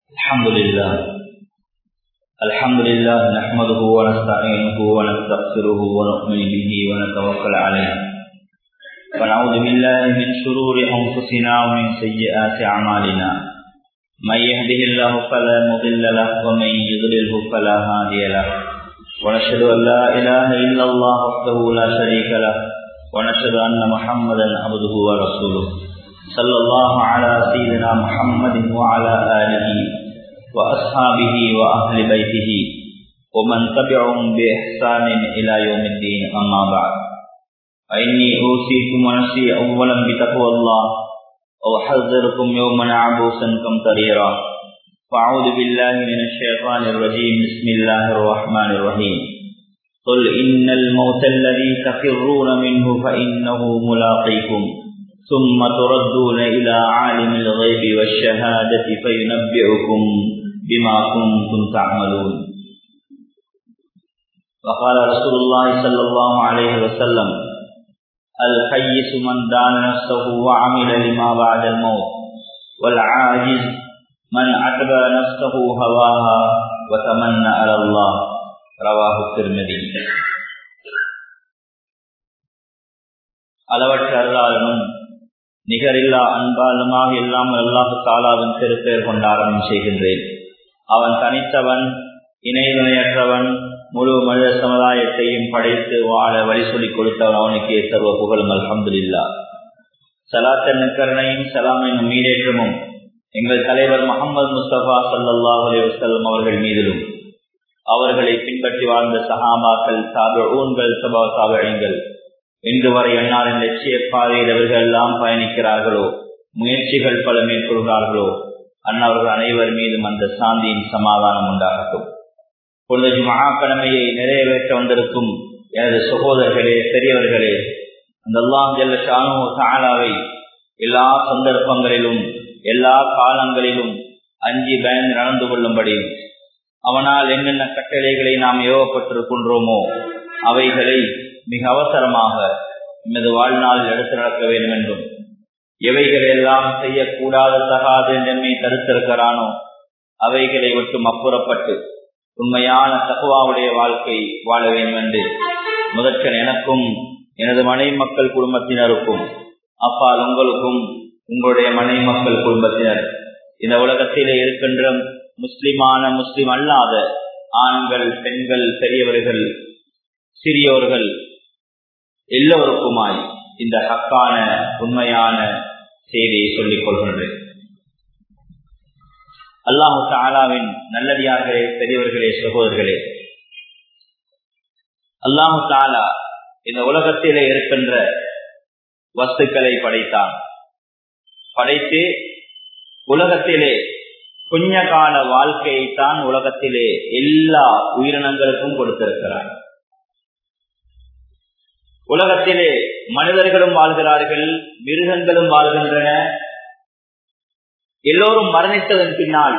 الحمد لله الحمد لله نحمده ونستعينه ونستغفره ونؤمن به ونتوكل عليه ونعوذ بالله من شرور أنفسنا ومن سيئات أعمالنا من يهده الله فلا مضل له ومن يضلله فلا هادي له ونشهد أن لا إله إلا الله وحده لا شريك له ونشهد أن محمدا عبده ورسوله صلى الله على سيدنا محمد وعلى آله وأصحابه وأهل بيته ومن تبعهم بإحسان إلى يوم الدين أما بعد فإني أوصيكم ونفسي أولا بتقوى الله وأحذركم يوما عبوسا قمطريرا فأعوذ بالله من الشيطان الرجيم بسم الله الرحمن الرحيم قل إن الموت الذي تفرون منه فإنه ملاقيكم ثم تردون إلى عالم الغيب والشهادة فينبئكم بما كنتم تعملون وقال رسول الله صلى الله عليه وسلم الحيس من دان نفسه وعمل لما بعد الموت والعاجز من أتبع نفسه هواها وتمنى على الله رواه الترمذي அளவற்ற அருளாளனும் நிகரில்லா அன்பாலுமாக இல்லாமல் அல்லாஹு தாலாவின் திருப்பெயர் கொண்டு ஆரம்பம் செய்கின்றேன் அவன் தனித்தவன் இணைதுணையற்றவன் முழு மனித சமுதாயத்தையும் படைத்து வாழ வழி சொல்லிக் கொடுத்தவன் அவனுக்கே சர்வ புகழும் அல்ஹம்துல்லா சலாத்தன் கருணையும் சலாமின் மீடேற்றமும் எங்கள் தலைவர் முகமது முஸ்தபா சல்லாஹ் அலி வசல்லம் அவர்கள் மீதிலும் அவர்களை பின்பற்றி வாழ்ந்த சஹாபாக்கள் சாப ஊன்கள் சபா சாபங்கள் இன்று வரை என்னாரின் லட்சிய பாதையில் அவர்கள் எல்லாம் பயணிக்கிறார்களோ முயற்சிகள் பல மேற்கொள்கிறார்களோ அன்னவர்கள் அனைவர் மீதும் அந்த சாந்தியின் சமாதானம் உண்டாகட்டும் பொழுது மகாக்கடமையை நிறைவேற்ற வந்திருக்கும் எனது சகோதரர்களே பெரியவர்களே அந்த அல்லாம் ஜல்ல ஷானு சாலாவை எல்லா சந்தர்ப்பங்களிலும் எல்லா காலங்களிலும் அஞ்சி பயந்து நடந்து கொள்ளும்படியும் அவனால் என்னென்ன கட்டளைகளை நாம் ஏவப்பட்டிருக்கின்றோமோ அவைகளை மிக அவசரமாக எமது வாழ்நாளில் எடுத்து நடக்க வேண்டும் என்றும் எவைகள் எல்லாம் செய்யக்கூடாத தகாது என்னை தடுத்திருக்கிறானோ அவைகளை விட்டும் அப்புறப்பட்டு உண்மையான தகுவாவுடைய வாழ்க்கை வாழ வேண்டும் என்று முதற்கன் எனக்கும் எனது மனை மக்கள் குடும்பத்தினருக்கும் அப்பால் உங்களுக்கும் உங்களுடைய மனை மக்கள் குடும்பத்தினர் இந்த உலகத்திலே இருக்கின்ற முஸ்லிமான முஸ்லிம் அல்லாத ஆண்கள் பெண்கள் பெரியவர்கள் சிறியோர்கள் எல்லோருக்குமாய் இந்த ஹக்கான உண்மையான செய்தியை சொல்லிக் கொள்கின்றேன் அல்லாஹு தாலாவின் நல்லடியார்களே பெரியவர்களே சகோதரர்களே அல்லாஹு தாலா இந்த உலகத்திலே இருக்கின்ற வஸ்துக்களை படைத்தான் படைத்து உலகத்திலே கொஞ்ச கால வாழ்க்கையை தான் உலகத்திலே எல்லா உயிரினங்களுக்கும் கொடுத்திருக்கிறார் உலகத்திலே மனிதர்களும் வாழ்கிறார்கள் மிருகங்களும் வாழ்கின்றன எல்லோரும் மரணித்ததன் பின்னால்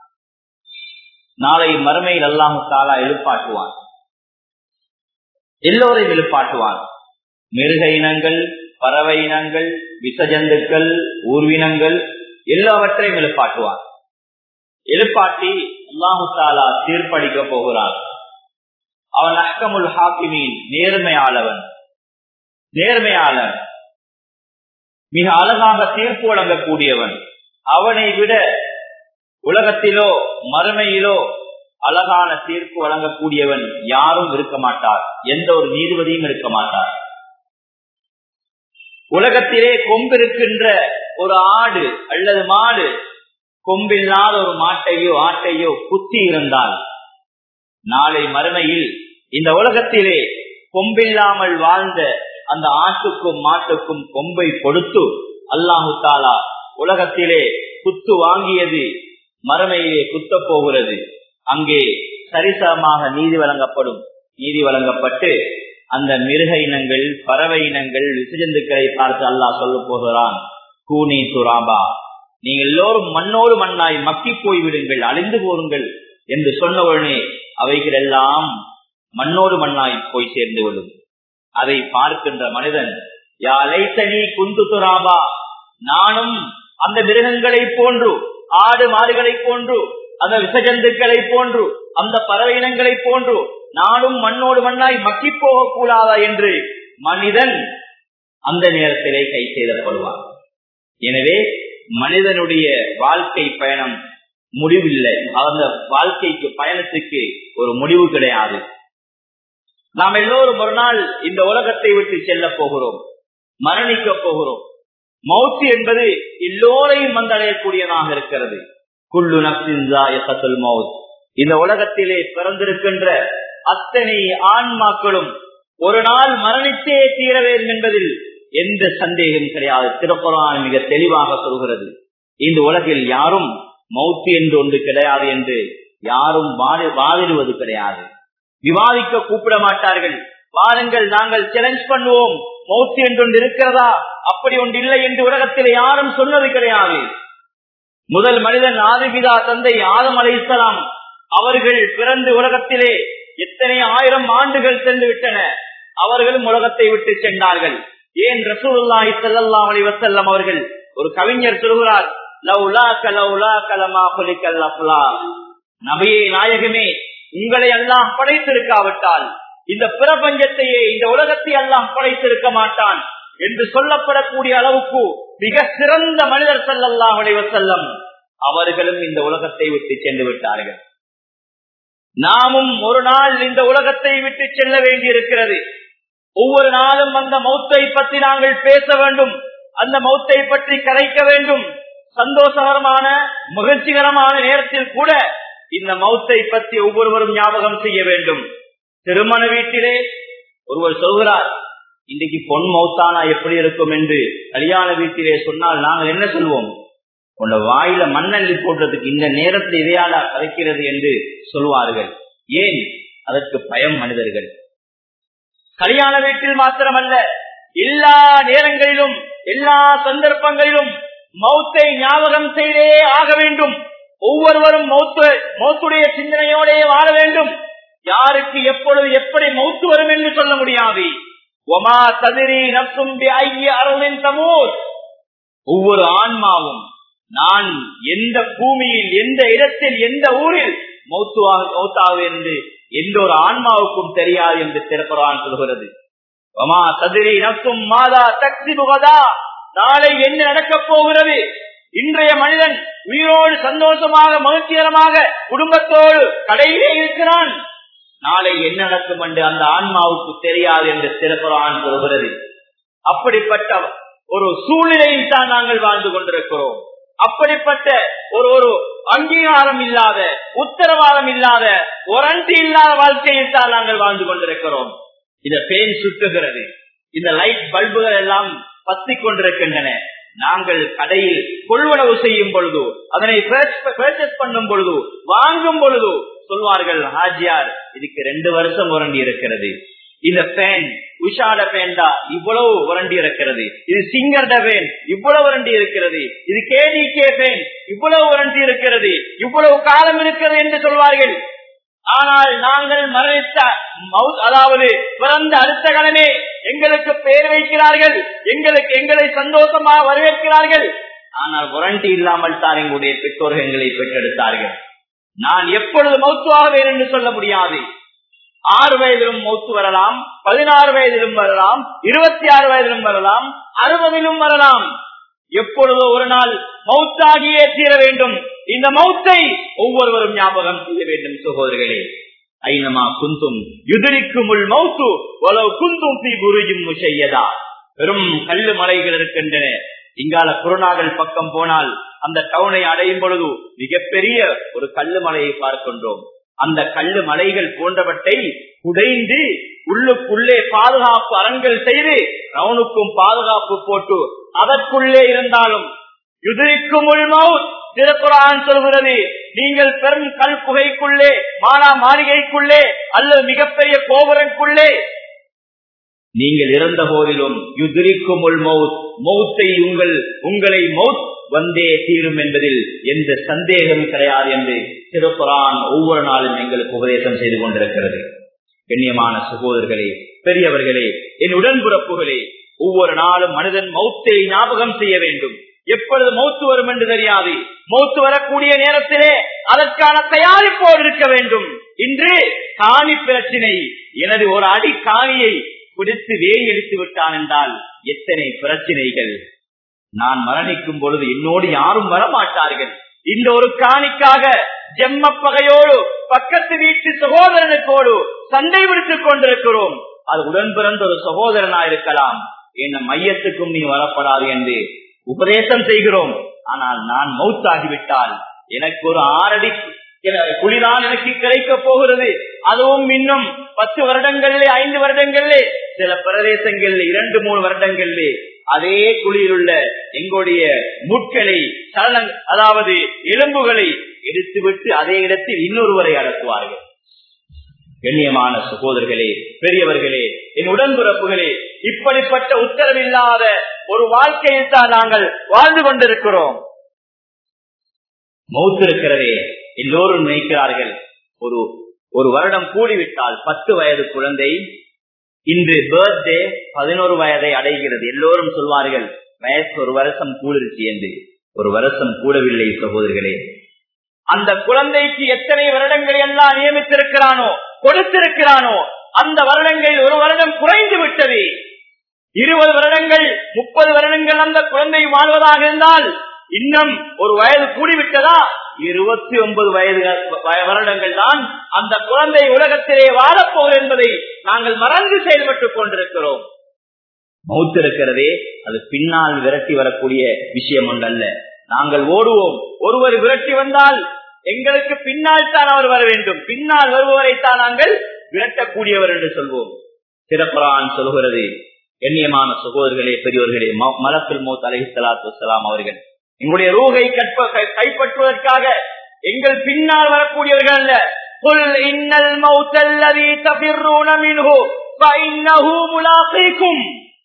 நாளை மறுமையில் அல்லாஹு தாலா எழுப்பாட்டுவான் எல்லோரையும் எழுப்பாட்டுவான் மிருக இனங்கள் பறவை இனங்கள் விசஜந்துக்கள் ஊர்வினங்கள் எல்லாவற்றையும் எழுப்பாட்டுவான் எழுப்பாட்டி அல்லாஹு தாலா தீர்ப்பளிக்க போகிறான் அவன் அஷ்கமுல் ஹாக்கிமீன் நேர்மையாளவன் நேர்மையாளன் மிக அழகாக தீர்ப்பு வழங்கக்கூடியவன் அவனை விட உலகத்திலோ மறுமையிலோ அழகான தீர்ப்பு வழங்கக்கூடியவன் யாரும் இருக்க மாட்டார் எந்த ஒரு நீதிபதியும் இருக்க மாட்டார் உலகத்திலே கொம்பிருக்கின்ற ஒரு ஆடு அல்லது மாடு கொம்பில்லாத ஒரு மாட்டையோ ஆட்டையோ குத்தி இருந்தால் நாளை மறுமையில் இந்த உலகத்திலே கொம்பில்லாமல் வாழ்ந்த அந்த ஆட்டுக்கும் மாட்டுக்கும் கொம்பை கொடுத்து அல்லாஹு தாலா உலகத்திலே குத்து வாங்கியது மறுமையிலே குத்த போகிறது அங்கே சரிசமமாக நீதி வழங்கப்படும் நீதி வழங்கப்பட்டு அந்த மிருக இனங்கள் பறவை இனங்கள் விசஜந்துக்களை பார்த்து அல்லாஹ் சொல்ல போகிறான் கூனி துராபா நீங்கள் எல்லோரும் மண்ணோடு மண்ணாய் மக்கி போய்விடுங்கள் அழிந்து போருங்கள் என்று சொன்னவுடனே அவைகள் எல்லாம் மண்ணோடு மண்ணாய் போய் சேர்ந்து விடும் அதை பார்க்கின்ற மனிதன் யாழைத்தனி குந்து துராபா நானும் அந்த மிருகங்களை போன்று ஆடு மாடுகளை போன்று அந்த விசஜந்துக்களை போன்று அந்த பறவை இனங்களை போன்று நானும் மண்ணோடு மண்ணாய் மக்கி போகக்கூடாதா என்று மனிதன் அந்த நேரத்திலே கை செய்தப்படுவான் எனவே மனிதனுடைய வாழ்க்கை பயணம் முடிவில்லை அந்த வாழ்க்கைக்கு பயணத்துக்கு ஒரு முடிவு கிடையாது நாம் எல்லோரும் ஒரு நாள் இந்த உலகத்தை விட்டு செல்ல போகிறோம் மரணிக்க போகிறோம் மௌத்து என்பது எல்லோரையும் வந்தடையக்கூடியதாக இருக்கிறது குள்ளு நப்சின் மவுத் இந்த உலகத்திலே பிறந்திருக்கின்ற அத்தனை ஆன்மாக்களும் ஒரு நாள் மரணித்தே தீர வேண்டும் என்பதில் எந்த சந்தேகம் கிடையாது திருக்குறான் மிக தெளிவாக சொல்கிறது இந்த உலகில் யாரும் மௌத்து என்று ஒன்று கிடையாது என்று யாரும் வாதிடுவது கிடையாது விவாதிக்க கூப்பிட மாட்டார்கள் வாருங்கள் நாங்கள் சேலஞ்ச் பண்ணுவோம் மௌத்து என்று ஒன்று இருக்கிறதா அப்படி ஒன்று இல்லை என்று உலகத்தில் யாரும் சொன்னது கிடையாது முதல் மனிதன் ஆதிபிதா தந்தை ஆதம் அலைசலாம் அவர்கள் பிறந்து உலகத்திலே எத்தனை ஆயிரம் ஆண்டுகள் சென்று விட்டன அவர்களும் உலகத்தை விட்டு சென்றார்கள் ஏன் ரசூலுல்லாஹி ஸல்லல்லாஹு அலைஹி வஸல்லம் அவர்கள் ஒரு கவிஞர் சொல்கிறார் லவ்லா கலவுலா கலமா குலிக்கல் அஃப்லா நபியே நாயகமே உங்களை எல்லாம் படைத்திருக்காவிட்டால் இந்த பிரபஞ்சத்தையே இந்த உலகத்தை எல்லாம் படைத்திருக்க மாட்டான் என்று சொல்லப்படக்கூடிய அளவுக்கு மிக சிறந்த மனிதர் சல்லல்லாஹு அலைஹி வஸல்லம் அவர்களும் இந்த உலகத்தை விட்டு சென்று விட்டார்கள் நாமும் ஒரு நாள் இந்த உலகத்தை விட்டு செல்ல வேண்டி இருக்கிறது ஒவ்வொரு நாளும் அந்த மௌத்தை பற்றி நாங்கள் பேச வேண்டும் அந்த மௌத்தை பற்றி கரைக்க வேண்டும் சந்தோஷகரமான மகிழ்ச்சிகரமான நேரத்தில் கூட இந்த மௌத்தை பற்றி ஒவ்வொருவரும் ஞாபகம் செய்ய வேண்டும் திருமண வீட்டிலே ஒருவர் சொல்கிறார் இன்றைக்கு பொன் மௌத்தானா எப்படி இருக்கும் என்று கல்யாண வீட்டிலே சொன்னால் நாங்கள் என்ன சொல்வோம் உன்னை வாயில மண்ணள்ளி போடுறதுக்கு இந்த நேரத்தில் இதையால கரைக்கிறது என்று சொல்வார்கள் ஏன் அதற்கு பயம் மனிதர்கள் கல்யாண வீட்டில் மாத்திரமல்ல எல்லா நேரங்களிலும் எல்லா சந்தர்ப்பங்களிலும் மௌத்தை ஞாபகம் செய்தே ஆக வேண்டும் ஒவ்வொருவரும் மௌத்து மௌத்துடைய சிந்தனையோடே வாழ வேண்டும் யாருக்கு எப்பொழுது எப்படி மௌத்து வரும் என்று சொல்ல முடியாது ஒமா ததிரி நப்சும் அருளின் தமூர் ஒவ்வொரு ஆன்மாவும் நான் எந்த பூமியில் எந்த இடத்தில் எந்த ஊரில் மௌத்தாக என்று எந்த ஒரு ஆன்மாவுக்கும் தெரியாது என்று திறப்பறான் சொல்கிறது ஒமா ததிரி நப்சும் மாதா தக்தி புகதா நாளை என்ன நடக்கப் போகிறது இன்றைய மனிதன் உயிரோடு சந்தோஷமாக மகிழ்ச்சிகரமாக குடும்பத்தோடு கடையிலே இருக்கிறான் நாளை என்ன நடக்கும் என்று அந்த ஆன்மாவுக்கு தெரியாது என்று திருக்குறான் சொல்கிறது அப்படிப்பட்ட ஒரு சூழ்நிலையில் தான் நாங்கள் வாழ்ந்து கொண்டிருக்கிறோம் அப்படிப்பட்ட ஒரு ஒரு அங்கீகாரம் இல்லாத உத்தரவாதம் இல்லாத ஒரண்டி இல்லாத வாழ்க்கையில் தான் நாங்கள் வாழ்ந்து கொண்டிருக்கிறோம் இந்த பேன் சுற்றுகிறது இந்த லைட் பல்புகள் எல்லாம் பத்தி கொண்டிருக்கின்றன நாங்கள் கடையில் கொள்வனவு செய்யும் பொழுது அதனை பர்ச்சேஸ் பண்ணும் பொழுது வாங்கும் பொழுது சொல்வார்கள் ஹாஜியார் இதுக்கு ரெண்டு வருஷம் உரண்டி இருக்கிறது இந்த பேன் உஷாட பேண்டா இவ்வளவு உரண்டி இருக்கிறது இது சிங்கர்ட பேன் இவ்வளவு உரண்டி இருக்கிறது இது கேடிகே பேன் இவ்வளவு உரண்டி இருக்கிறது இவ்வளவு காலம் இருக்கிறது என்று சொல்வார்கள் ஆனால் நாங்கள் மரணித்த அதாவது பிறந்த அடுத்த கடமே எங்களுக்கு பெயர் வைக்கிறார்கள் எங்களுக்கு எங்களை சந்தோஷமாக வரவேற்கிறார்கள் ஆனால் வாரண்டி இல்லாமல் தான் எங்களுடைய பெற்றோர்கள் எங்களை பெற்றெடுத்தார்கள் நான் எப்பொழுது மௌத்துவாகுவேன் என்று சொல்ல முடியாது ஆறு வயதிலும் மௌத்து வரலாம் பதினாறு வயதிலும் வரலாம் இருபத்தி ஆறு வயதிலும் வரலாம் அறுபதிலும் வரலாம் எப்பொழுதோ ஒரு நாள் மௌத்தாகியே தீர வேண்டும் இந்த மௌத்தை ஒவ்வொருவரும் ஞாபகம் செய்ய வேண்டும் சகோதரர்களே ஐனமா குந்தும் யுதிரிக்கும் உள் மௌத்து ஒலவு குந்தும் தீ குருஜும் செய்யதா பெரும் கல்லு மலைகள் இருக்கின்றன இங்கால குருநாகல் பக்கம் போனால் அந்த டவுனை அடையும் பொழுது மிகப்பெரிய ஒரு கல்லு மலையை பார்க்கின்றோம் அந்த கல்லு மலைகள் போன்றவற்றை குடைந்து உள்ளுக்குள்ளே பாதுகாப்பு அரண்கள் செய்து ரவுனுக்கும் பாதுகாப்பு போட்டு அதற்குள்ளே இருந்தாலும் யுதிரிக்கும் உள்மவுத் திருக்குறான் சொல்கிறது நீங்கள் பெரும் கல் குகைக்குள்ளே மானா மாளிகைக்குள்ளே அல்லது மிகப்பெரிய கோபுரக்குள்ளே நீங்கள் இறந்த போதிலும் யுதிரிக்கும் உள்மவுத் மௌத்தை உங்கள் உங்களை மவுத் வந்தே தீரும் என்பதில் எந்த சந்தேகம் கிடையாது என்று திருக்குறான் ஒவ்வொரு நாளும் எங்களுக்கு உபதேசம் செய்து கொண்டிருக்கிறது கண்ணியமான சகோதரர்களே பெரியவர்களே என் உடன்புறப்புகளே ஒவ்வொரு நாளும் மனிதன் மௌத்தை ஞாபகம் செய்ய வேண்டும் எப்பொழுது மௌத்து வரும் என்று தெரியாது மௌத்து வரக்கூடிய நேரத்திலே அதற்கான தயாரிப்போடு இருக்க வேண்டும் இன்று காணி பிரச்சினை எனது ஒரு அடி காணியை குடித்து வேலி எடுத்து விட்டான் என்றால் எத்தனை பிரச்சனைகள் நான் மரணிக்கும் பொழுது என்னோடு யாரும் வரமாட்டார்கள் இந்த ஒரு காணிக்காக ஜெம்ம பகையோடு பக்கத்து வீட்டு சகோதரனுக்கோடு சண்டை விடுத்துக் கொண்டிருக்கிறோம் அது உடன் பிறந்த ஒரு சகோதரனா இருக்கலாம் என்ன மையத்துக்கும் நீ வரப்படாது என்று உபதேசம் செய்கிறோம் ஆனால் நான் மௌத்தாகிவிட்டால் எனக்கு ஒரு ஆறடி குளிதான் எனக்கு கிடைக்க போகிறது அதுவும் இன்னும் பத்து வருடங்களிலே ஐந்து வருடங்களிலே சில பிரதேசங்களில் இரண்டு மூணு வருடங்களிலே அதே குழியிலுள்ள எங்களுடைய முட்களை சலன அதாவது எலும்புகளை எடுத்துவிட்டு அதே இடத்தில் இன்னொருவரை அடக்குவார்கள் கண்ணியமான சகோதரர்களே பெரியவர்களே என் உடன்பிறப்புகளே இப்படிப்பட்ட உத்தரவில்லாத ஒரு வாழ்க்கையில் தான் நாங்கள் வாழ்ந்து கொண்டிருக்கிறோம் மௌத்திருக்கிறதே எல்லோரும் நினைக்கிறார்கள் ஒரு ஒரு வருடம் கூடிவிட்டால் பத்து வயது குழந்தை இன்று பர்த்டே பதினோரு வயதை அடைகிறது எல்லோரும் சொல்வார்கள் வயசு ஒரு வருஷம் கூடிருச்சு என்று ஒரு வருஷம் கூடவில்லை சகோதரர்களே அந்த குழந்தைக்கு எத்தனை வருடங்களை எல்லாம் நியமித்திருக்கிறானோ கொடுத்திருக்கிறானோ அந்த வருடங்களில் ஒரு வருடம் குறைந்து விட்டது இருபது வருடங்கள் முப்பது வருடங்கள் அந்த குழந்தை வாழ்வதாக இருந்தால் இன்னும் ஒரு வயது கூடிவிட்டதா இருபத்தி ஒன்பது வயது வருடங்கள் தான் அந்த குழந்தை உலகத்திலே வாழப்போகும் என்பதை நாங்கள் மறந்து செயல்பட்டுக் கொண்டிருக்கிறோம் மௌத்திருக்கிறதே அது பின்னால் விரட்டி வரக்கூடிய விஷயம் ஒன்றல்ல நாங்கள் ஓடுவோம் ஒருவர் விரட்டி வந்தால் எங்களுக்கு பின்னால் தான் அவர் வர வேண்டும் பின்னால் வருபவரைத்தான் நாங்கள் விரட்டக்கூடியவர் என்று சொல்வோம் சிறப்புறான் சொல்கிறது கண்ணியமான சகோதரர்களே பெரியவர்களே மலத்தில் மோத் அலஹி சலாத்து வலாம் அவர்கள் எங்களுடைய ரூகை கற்ப கைப்பற்றுவதற்காக எங்கள் பின்னால் வரக்கூடியவர்கள் அல்ல قل إن الموت الذي تفرون منه فإنه ملاقيكم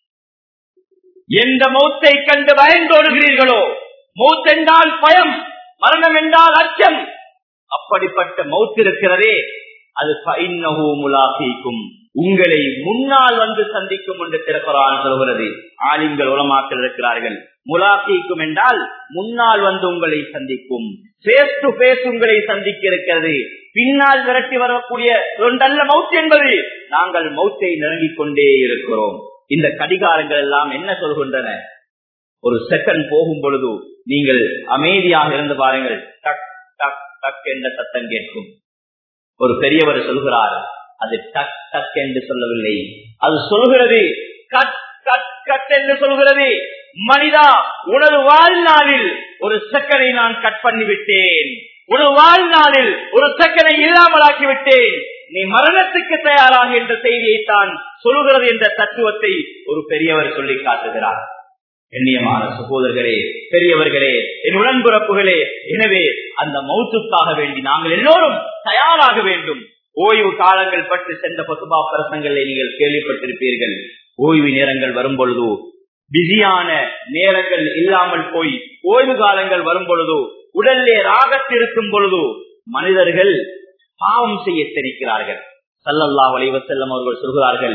எந்த மௌத்தை கண்டு பயந்தோடுகிறீர்களோ மௌத் என்றால் பயம் மரணம் என்றால் அச்சம் அப்படிப்பட்ட மௌத் இருக்கிறதே அது முலாசிக்கும் உங்களை முன்னால் வந்து சந்திக்கும் என்று திறப்பறான் சொல்கிறது ஆலிம்கள் உலமாக்கள் இருக்கிறார்கள் முலாசிக்கும் என்றால் முன்னால் வந்து உங்களை சந்திக்கும் பேஸ் டு பேஸ் உங்களை சந்திக்க இருக்கிறது பின்னால் விரட்டி வரக்கூடிய ஒன்றல்ல மவுத் என்பது நாங்கள் மௌத்தை நெருங்கிக் கொண்டே இருக்கிறோம் இந்த கடிகாரங்கள் எல்லாம் என்ன சொல்கின்றன ஒரு செகண்ட் போகும் பொழுது நீங்கள் அமைதியாக இருந்து பாருங்கள் டக் டக் டக் என்ற சத்தம் கேட்கும் ஒரு பெரியவர் சொல்கிறார் அது டக் டக் என்று சொல்லவில்லை அது சொல்கிறது கட் கட் கட் என்று சொல்கிறது மனிதா உனது வாழ்நாளில் ஒரு செகண்டை நான் கட் பண்ணி விட்டேன் உனது வாழ்நாளில் ஒரு செகண்டை இல்லாமலாக்கி விட்டேன் நீ மரணத்துக்கு தயாராக என்ற செய்தியைத்தான் சொல்கிறது என்ற தத்துவத்தை ஒரு பெரியவர் சொல்லி காட்டுகிறார் கண்ணியமான சகோதரர்களே பெரியவர்களே என் உடன்பிறப்புகளே எனவே அந்த மௌத்துக்காக வேண்டி நாங்கள் எல்லோரும் தயாராக வேண்டும் ஓய்வு காலங்கள் பற்றி சென்ற பசுபா பிரசங்களை நீங்கள் கேள்விப்பட்டிருப்பீர்கள் ஓய்வு நேரங்கள் வரும் பொழுது பிஸியான நேரங்கள் இல்லாமல் போய் ஓய்வு காலங்கள் வரும் பொழுது உடல்லே ராகத்திருக்கும் பொழுது மனிதர்கள் பாவம் செய்ய தெரிக்கிறார்கள் சல்லல்லா வலைவ செல்லம் அவர்கள் சொல்கிறார்கள்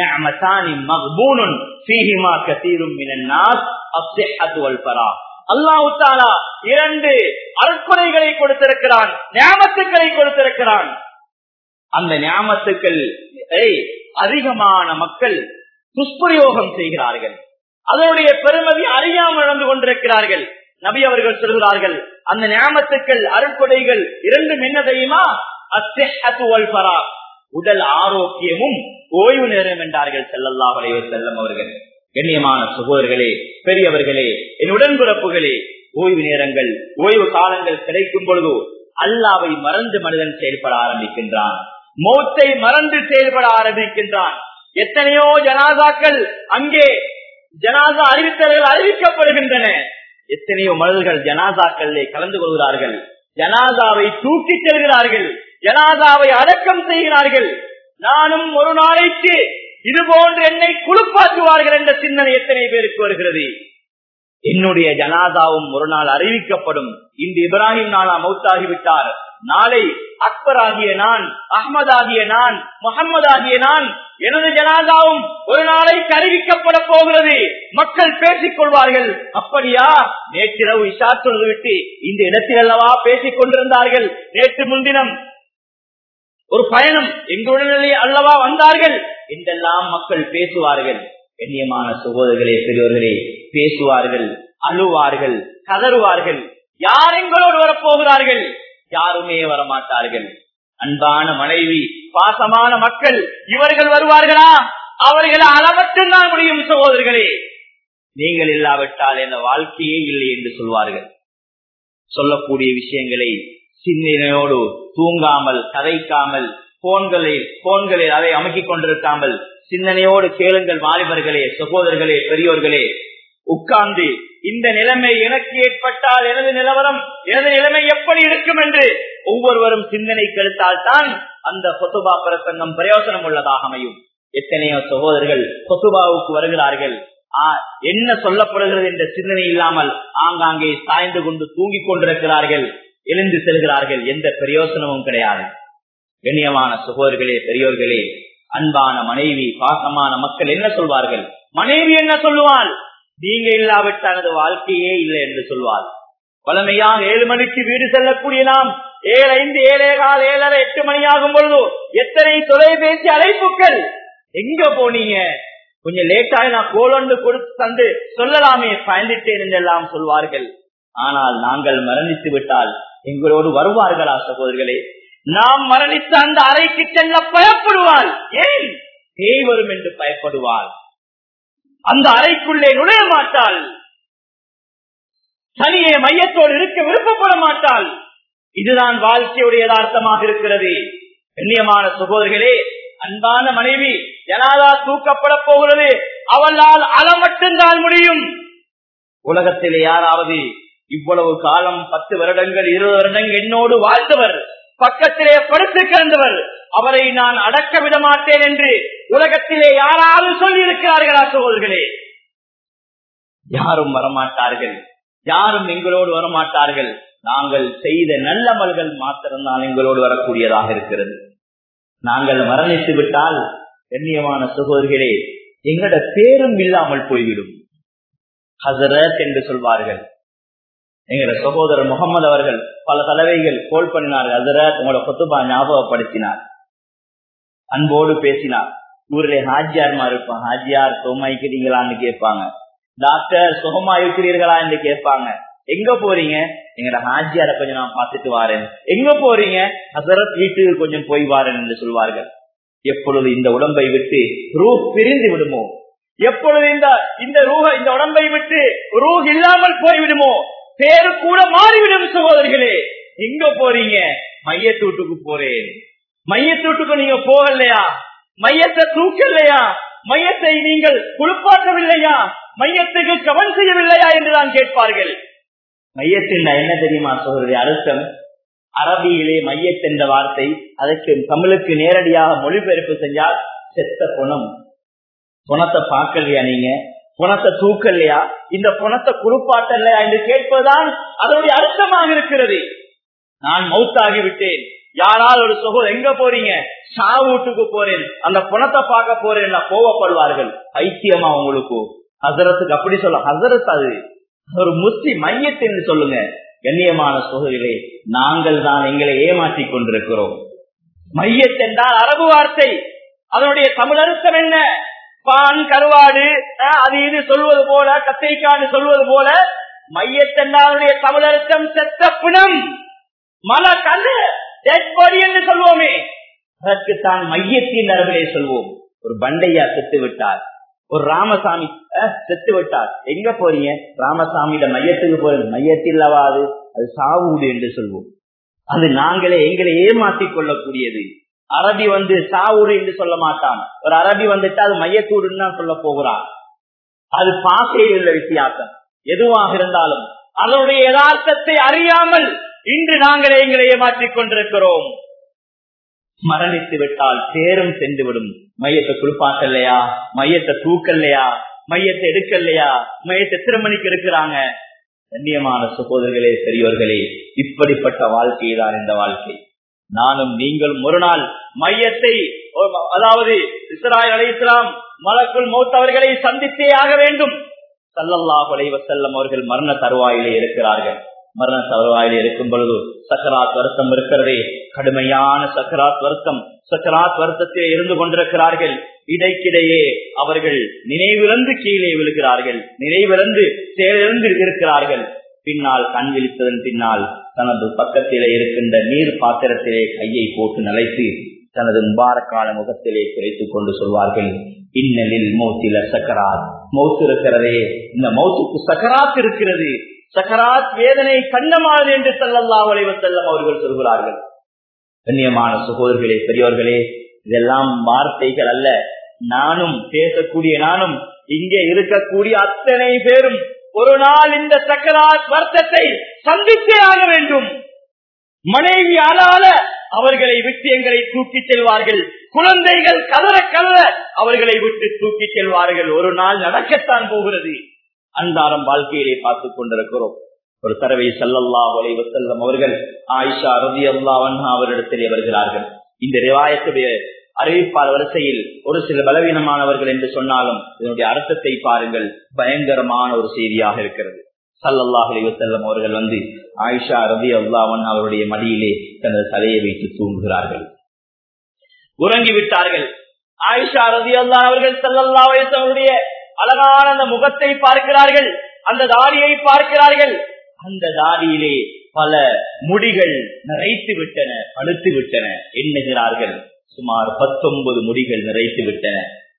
அல்லாஹு தாலா இரண்டு அற்கொலைகளை கொடுத்திருக்கிறான் ஞாபத்துக்களை கொடுத்திருக்கிறான் அந்த ஞாபத்துக்கள் அதிகமான மக்கள் துஷ்பிரயோகம் செய்கிறார்கள் அதனுடைய பெருமதி அறியாமல் நடந்து கொண்டிருக்கிறார்கள் நபி அவர்கள் சொல்கிறார்கள் அந்த ஞாபத்துக்கள் அருட்கொடைகள் இரண்டும் என்ன தெரியுமா உடல் ஆரோக்கியமும் ஓய்வு நேரம் என்றார்கள் செல்லல்லா வலைவ செல்லம் அவர்கள் கண்ணியமான சகோதரர்களே பெரியவர்களே என் உடன்பிறப்புகளே ஓய்வு நேரங்கள் ஓய்வு காலங்கள் கிடைக்கும் பொழுது அல்லாவை மறந்து மனிதன் செயல்பட ஆரம்பிக்கின்றான் மௌத்தை மறந்து செயல்பட ஆரம்பிக்கின்றான் எத்தனையோ ஜனாதாக்கள் அங்கே ஜனாதா அறிவித்தவர்கள் அறிவிக்கப்படுகின்றன எத்தனையோ மனிதர்கள் ஜனாதாக்களிலே கலந்து கொள்கிறார்கள் ஜனாதாவை தூக்கி செல்கிறார்கள் ஜனாதாவை அடக்கம் செய்கிறார்கள் நானும் ஒரு நாளைக்கு இது போன்று என்னை குளிப்பாற்றுவார்கள் என்ற சிந்தனை எத்தனை பேருக்கு வருகிறது என்னுடைய ஜனாதாவும் ஒரு நாள் அறிவிக்கப்படும் இன்று இப்ராஹிம் நாளா மௌத்தாகிவிட்டார் நாளை அக்பர் ஆகிய நான் அஹமது ஆகிய நான் முகமது ஆகிய நான் எனது ஜனாதாவும் ஒரு நாளைக்கு அறிவிக்கப்பட போகிறது மக்கள் பேசிக் கொள்வார்கள் அப்படியா நேற்றிரவு இஷா தொழுது விட்டு இந்த இடத்தில் அல்லவா பேசிக் கொண்டிருந்தார்கள் நேற்று முன்தினம் ஒரு பயணம் எங்களுடனே அல்லவா வந்தார்கள் என்றெல்லாம் மக்கள் பேசுவார்கள் கண்ணியமான சகோதரர்களே பெரியோர்களே பேசுவார்கள் அழுவார்கள் கதறுவார்கள் யார் எங்களோடு வரப்போகிறார்கள் யாருமே வரமாட்டார்கள் அன்பான மனைவி பாசமான மக்கள் இவர்கள் வருவார்களா அவர்களை அளவற்றுதான் முடியும் சகோதரர்களே நீங்கள் இல்லாவிட்டால் என்ற வாழ்க்கையே இல்லை என்று சொல்வார்கள் சொல்லக்கூடிய விஷயங்களை சிந்தனையோடு தூங்காமல் கதைக்காமல் போன்களில் போன்களில் அதை அமைக்கிக் கொண்டிருக்காமல் சிந்தனையோடு கேளுங்கள் வாலிபர்களே சகோதரர்களே பெரியோர்களே உட்கார்ந்து இந்த நிலைமை எனக்கு ஏற்பட்டால் எனது நிலவரம் எனது நிலைமை எப்படி இருக்கும் என்று ஒவ்வொருவரும் சிந்தனை கெடுத்தால் தான் அந்த பொத்துபா பிரசங்கம் பிரயோசனம் உள்ளதாக அமையும் எத்தனையோ சகோதரர்கள் பொத்துபாவுக்கு வருகிறார்கள் என்ன சொல்லப்படுகிறது என்ற சிந்தனை இல்லாமல் ஆங்காங்கே சாய்ந்து கொண்டு தூங்கிக் கொண்டிருக்கிறார்கள் எழுந்து செல்கிறார்கள் எந்த பிரயோசனமும் கிடையாது கண்ணியமான சகோதரர்களே பெரியோர்களே அன்பான மனைவி பாசமான மக்கள் என்ன சொல்வார்கள் மனைவி என்ன சொல்லுவாள் நீங்க இல்லாவிட்டால் எனது வாழ்க்கையே இல்லை என்று சொல்வார் வளமையாக ஏழு மணிக்கு வீடு செல்லக்கூடிய நாம் ஏழு ஐந்து ஏழே கால் ஏழரை எட்டு மணி ஆகும் பொழுது எத்தனை தொலைபேசி அழைப்புகள் எங்க போனீங்க கொஞ்சம் லேட்டாக நான் கோலொண்டு கொடுத்து தந்து சொல்லலாமே பயந்துட்டேன் என்றெல்லாம் சொல்வார்கள் ஆனால் நாங்கள் மரணித்து விட்டால் எங்களோடு வருவார்களா சகோதரர்களே நாம் மரணித்த அந்த அறைக்கு செல்ல பயப்படுவாள் ஏன் பேய் வரும் என்று பயப்படுவாள் அந்த அறைக்குள்ளே நுழைய மாட்டாள் தனியே மையத்தோடு இருக்க விருப்பப்பட மாட்டாள் இதுதான் வாழ்க்கையுடைய யதார்த்தமாக இருக்கிறது கண்ணியமான சகோதரர்களே அன்பான மனைவி ஜனாதா தூக்கப்பட போகிறது அவளால் அள மட்டும்தான் முடியும் உலகத்திலே யாராவது இவ்வளவு காலம் பத்து வருடங்கள் இருபது வருடங்கள் என்னோடு வாழ்ந்தவர் பக்கத்திலே படுத்து கிடந்தவர் அவரை நான் அடக்க விட மாட்டேன் என்று உலகத்திலே யாராவது சொல்லி இருக்கிறார்களா சகோதரர்களே யாரும் வரமாட்டார்கள் யாரும் எங்களோடு வரமாட்டார்கள் நாங்கள் செய்த நல்லமல்கள் மாத்திரம்தான் எங்களோடு வரக்கூடியதாக இருக்கிறது நாங்கள் மரணித்து விட்டால் கண்ணியமான சகோதரிகளே எங்களோட பேரும் இல்லாமல் போய்விடும் ஹசரத் என்று சொல்வார்கள் எங்களோட சகோதரர் முகமது அவர்கள் பல தலைவைகள் கோல் பண்ணினார்கள் ஹசரத் உங்களோட கொத்துபா ஞாபகப்படுத்தினார் அன்போடு பேசினார் ஊரிலே ஹாஜியார்மா இருப்பான் ஹாஜியார் சுகமாய்க்கிறீங்களான்னு கேட்பாங்க டாக்டர் சுகமா இருக்கிறீர்களா என்று கேட்பாங்க எங்க போறீங்க எங்கட ஹாஜியார கொஞ்சம் நான் பார்த்துட்டு வாரேன் எங்க போறீங்க ஹசரத் வீட்டுக்கு கொஞ்சம் போய் வாரேன் என்று சொல்வார்கள் எப்பொழுது இந்த உடம்பை விட்டு ரூ பிரிந்து விடுமோ எப்பொழுது இந்த இந்த ரூஹ இந்த உடம்பை விட்டு ரூஹ் இல்லாமல் போய்விடுமோ பேரு கூட மாறிவிடும் சகோதரர்களே எங்க போறீங்க மையத்தூட்டுக்கு போறேன் மையத்தூட்டுக்கு நீங்க போகலையா மையத்தை தூக்கலையா மையத்தை நீங்கள் குளிப்பாட்டவில்லையா மையத்துக்கு கவன் செய்யவில்லையா என்றுதான் கேட்பார்கள் மையத்தின் என்ன தெரியுமா சகோதரி அர்த்தம் அரபியிலே மையத் என்ற வார்த்தை அதற்கு தமிழுக்கு நேரடியாக மொழிபெயர்ப்பு செஞ்சால் செத்த குணம் குணத்தை பார்க்கலையா நீங்க குணத்தை தூக்கலையா இந்த குணத்தை குளிப்பாட்டலையா என்று கேட்பதுதான் அதனுடைய அர்த்தமாக இருக்கிறது நான் மவுத்தாகி விட்டேன் யாரால் ஒரு சகோதரர் எங்க போறீங்க சா வீட்டுக்கு போறேன் அந்த குணத்தை பார்க்க போறேன் கோவப்படுவார்கள் ஐத்தியமா உங்களுக்கு ஹசரத்துக்கு அப்படி சொல்ல ஹசரத் அது ஒரு முஸ்லி மையத்தை என்று சொல்லுங்க கண்ணியமான சோதரிகளே நாங்கள் தான் எங்களை ஏமாற்றிக் கொண்டிருக்கிறோம் மையத்தென்றால் அரபு வார்த்தை அதனுடைய தமிழர்த்தம் என்ன பான் கருவாடு அது இது சொல்வது போல கத்திரிக்கான்னு சொல்வது போல மையத்தென்றாலுடைய தமிழர்த்தம் செத்த பிணம் மல கல்லு என்று சொல்வோமே அதற்குத்தான் மையத்தின் அரபிலே சொல்வோம் ஒரு பண்டையா செத்து விட்டார் ஒரு ராமசாமி செத்து விட்டார் எங்க போறீங்க ராமசாமியிட மையத்துக்கு போறீங்க மையத்தில் அது அது சாவூடு என்று சொல்வோம் அது நாங்களே எங்களை ஏமாற்றிக் கொள்ளக்கூடியது அரபி வந்து சாவூடு என்று சொல்ல மாட்டான் ஒரு அரபி வந்துட்டு அது மையத்தூடுன்னு தான் சொல்ல போகிறான் அது பாசையில் உள்ள வித்தியாசம் எதுவாக இருந்தாலும் அதனுடைய யதார்த்தத்தை அறியாமல் இன்று நாங்களே எங்களை ஏமாற்றிக் கொண்டிருக்கிறோம் மரணித்து விட்டால் பேரும் சென்றுவிடும் மையத்தை குளிப்பாக்கலையா மையத்தை தூக்கல்லையா மையத்தை எடுக்கலையா மையத்தை திருமணிக்கு இருக்கிறாங்க கண்ணியமான சகோதரர்களே பெரியோர்களே இப்படிப்பட்ட வாழ்க்கை தான் இந்த வாழ்க்கை நானும் நீங்களும் ஒரு நாள் மையத்தை அதாவது இஸ்ராயல் அலை இஸ்லாம் மலக்குள் மௌத்தவர்களை சந்தித்தே ஆக வேண்டும் சல்லல்லாஹ் அலைவசல்லம் அவர்கள் மரண தருவாயிலே இருக்கிறார்கள் மரண தருவாயிலே இருக்கும் பொழுது சக்கராத் வருத்தம் இருக்கிறதே கடுமையான சக்கராத் வருத்தம் சக்கராத் வருத்தத்திலே இருந்து கொண்டிருக்கிறார்கள் இடைக்கிடையே அவர்கள் நினைவிழந்து கீழே விழுகிறார்கள் நினைவிழந்து செயலிழந்து இருக்கிறார்கள் பின்னால் கண் விழித்ததன் பின்னால் தனது பக்கத்திலே இருக்கின்ற நீர் பாத்திரத்திலே கையை போட்டு நலைத்து தனது முபாரக்கான முகத்திலே குறைத்துக் கொண்டு சொல்வார்கள் இன்னலில் மௌத்தில சக்கராத் மௌத்து இருக்கிறதே இந்த மௌத்துக்கு சக்கராத் இருக்கிறது சக்கராத் வேதனை கண்ணமானது என்று செல்லல்லா வளைவ செல்லம் அவர்கள் சொல்கிறார்கள் கண்ணியமான சகோதரர்களே பெரியோர்களே இதெல்லாம் வார்த்தைகள் அல்ல நானும் பேசக்கூடிய நானும் இங்கே இருக்கக்கூடிய அத்தனை பேரும் ஒரு நாள் இந்த சக்கராத் வருத்தத்தை சந்தித்தே ஆக வேண்டும் மனைவி அலால அவர்களை விட்டு எங்களை தூக்கி செல்வார்கள் குழந்தைகள் கதற கதற அவர்களை விட்டு தூக்கி செல்வார்கள் ஒரு நாள் நடக்கத்தான் போகிறது அன்றாடம் வாழ்க்கையிலே பார்த்துக் கொண்டிருக்கிறோம் ஒரு தடவை சல்லல்லா வலைவ செல்லம் அவர்கள் ஆயிஷா ரதி அல்லாவன் அவரிடத்திலே வருகிறார்கள் இந்த ரிவாயத்துடைய அறிவிப்பாளர் வரிசையில் ஒரு சில பலவீனமானவர்கள் என்று சொன்னாலும் இதனுடைய அர்த்தத்தை பாருங்கள் பயங்கரமான ஒரு செய்தியாக இருக்கிறது சல்லல்லாஹ் செல்லம் அவர்கள் வந்து ஆயிஷா ரவி அல்லாவன் அவருடைய மடியிலே தனது தலையை வைத்து தூங்குகிறார்கள் உறங்கி விட்டார்கள் ஆயிஷா ரவி அல்லா அவர்கள் சல்லல்லா அவருடைய அழகான அந்த முகத்தை பார்க்கிறார்கள் அந்த தாடியை பார்க்கிறார்கள் அந்த தாடியிலே பல முடிகள் நிறைத்து விட்டன பழுத்து விட்டன எண்ணுகிறார்கள் சுமார் பத்தொன்பது முடிகள் நிறைத்து விட்டன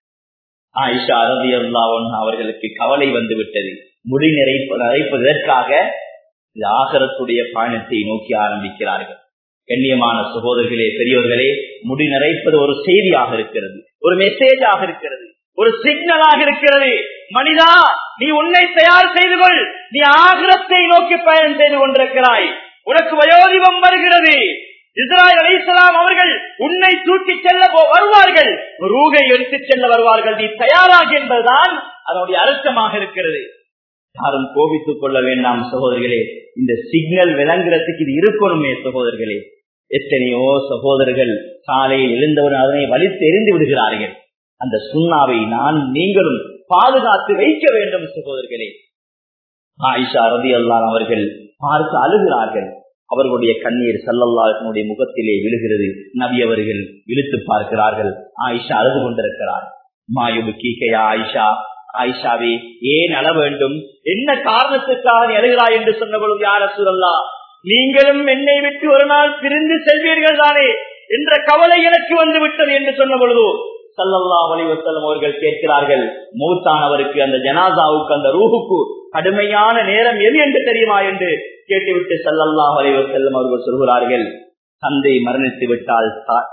ஆயிஷா அரபி அல்லாவன் அவர்களுக்கு கவலை வந்து விட்டது முடி நிறைப்பு நிறைப்பதற்காக ஆகரத்துடைய பயணத்தை நோக்கி ஆரம்பிக்கிறார்கள் கண்ணியமான சகோதரர்களே பெரியோர்களே முடி நிறைப்பது ஒரு செய்தியாக இருக்கிறது ஒரு மெசேஜாக இருக்கிறது ஒரு சிக்னலாக இருக்கிறது மனிதா நீ உன்னை தயார் செய்து கொள் நீ ஆகிரத்தை நோக்கி பயணம் செய்து கொண்டிருக்கிறாய் உனக்கு வயோதிபம் வருகிறது இஸ்ராயல் அலிசலாம் அவர்கள் உன்னை தூக்கி செல்ல வருவார்கள் ரூகை எடுத்துச் செல்ல வருவார்கள் நீ தயாராக என்பதுதான் அதனுடைய அர்த்தமாக இருக்கிறது யாரும் கோபித்துக் கொள்ள வேண்டாம் சகோதரர்களே இந்த சிக்னல் விளங்குறதுக்கு இது இருக்கணுமே சகோதரர்களே எத்தனையோ சகோதரர்கள் காலையில் எழுந்தவன் அதனை வலித்து எரிந்து விடுகிறார்கள் அந்த சுண்ணாவை நான் நீங்களும் பாதுகாத்து வைக்க வேண்டும் சகோதரர்களே ஆயிஷா ரதி அல்லான் அவர்கள் பார்த்து அழுகிறார்கள் அவர்களுடைய கண்ணீர் சல்லல்லாஹனுடைய முகத்திலே விழுகிறது நபி அவர்கள் இழுத்து பார்க்கிறார்கள் ஆயிஷா அழுது கொண்டிருக்கிறார் மாயுபு கீகையா ஆயிஷா ஆயிஷாவே ஏன் அழ வேண்டும் என்ன காரணத்துக்காக நீ அழுகிறாய் என்று சொன்ன பொழுது யார சூழல்லா நீங்களும் என்னை விட்டு ஒரு நாள் பிரிந்து செல்வீர்கள் தானே என்ற கவலை எனக்கு வந்து விட்டது என்று சொன்ன பொழுது சல்லல்லா வலிவசல்லம் அவர்கள் கேட்கிறார்கள் மூத்தானவருக்கு அந்த ஜனாதாவுக்கு அந்த ரூஹுக்கு கடுமையான நேரம் எது என்று தெரியுமா என்று கேட்டுவிட்டு சல்லல்லா வலிவசல்லம் அவர்கள் சொல்கிறார்கள் தந்தை மரணித்து விட்டால்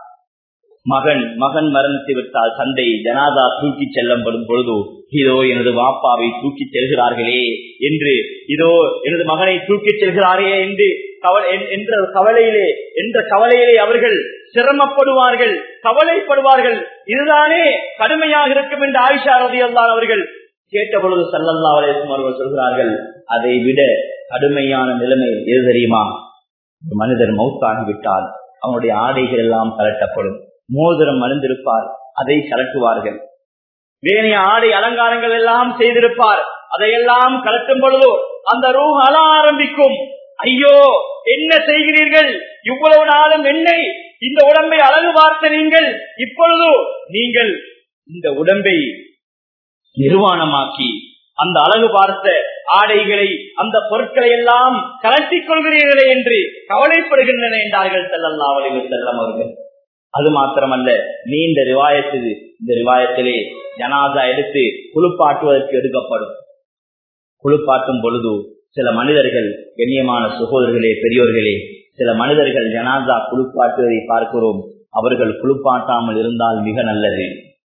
மகன் மகன் மரணித்து விட்டால் தந்தை ஜனாதா தூக்கி செல்லப்படும் பொழுது இதோ எனது வாப்பாவை தூக்கி செல்கிறார்களே என்று இதோ எனது மகனை தூக்கி செல்கிறாரே என்று என்ற கவலையிலே என்ற கவலையிலே அவர்கள் சிரமப்படுவார்கள் கவலைப்படுவார்கள் இதுதானே கடுமையாக இருக்கும் என்று ஆயிஷா ரதி அல்லான் அவர்கள் கேட்ட பொழுது சல்லல்லா அலேசம் அவர்கள் சொல்கிறார்கள் அதை விட கடுமையான நிலைமை எது தெரியுமா மனிதர் மௌத்தாகிவிட்டால் அவனுடைய ஆடைகள் எல்லாம் கலட்டப்படும் மோதிரம் அணிந்திருப்பார் அதை கலட்டுவார்கள் வேணிய ஆடை அலங்காரங்கள் எல்லாம் செய்திருப்பார் அதையெல்லாம் கலட்டும் பொழுதோ அந்த ரூஹ் அழ ஆரம்பிக்கும் ஐயோ என்ன செய்கிறீர்கள் இவ்வளவு நாளும் என்னை இந்த உடம்பை அழகு பார்த்த நீங்கள் இப்பொழுது நீங்கள் இந்த உடம்பை நிர்வாணமாக்கி அந்த அழகு பார்த்த ஆடைகளை அந்த பொருட்களை எல்லாம் கலட்டிக் கொள்கிறீர்களே என்று கவலைப்படுகின்றன என்றார்கள் செல்லல்லா வலிவு செல்லம் அவர்கள் அது மாத்திரமல்ல நீண்ட ரிவாயத்து இந்த ரிவாயத்திலே ஜனாதா எடுத்து குளிப்பாட்டுவதற்கு எடுக்கப்படும் குளிப்பாட்டும் பொழுது சில மனிதர்கள் கண்ணியமான சகோதரர்களே பெரியோர்களே சில மனிதர்கள் ஜனாதா குளிப்பாட்டுவதை பார்க்கிறோம் அவர்கள் குளிப்பாட்டாமல் இருந்தால் மிக நல்லது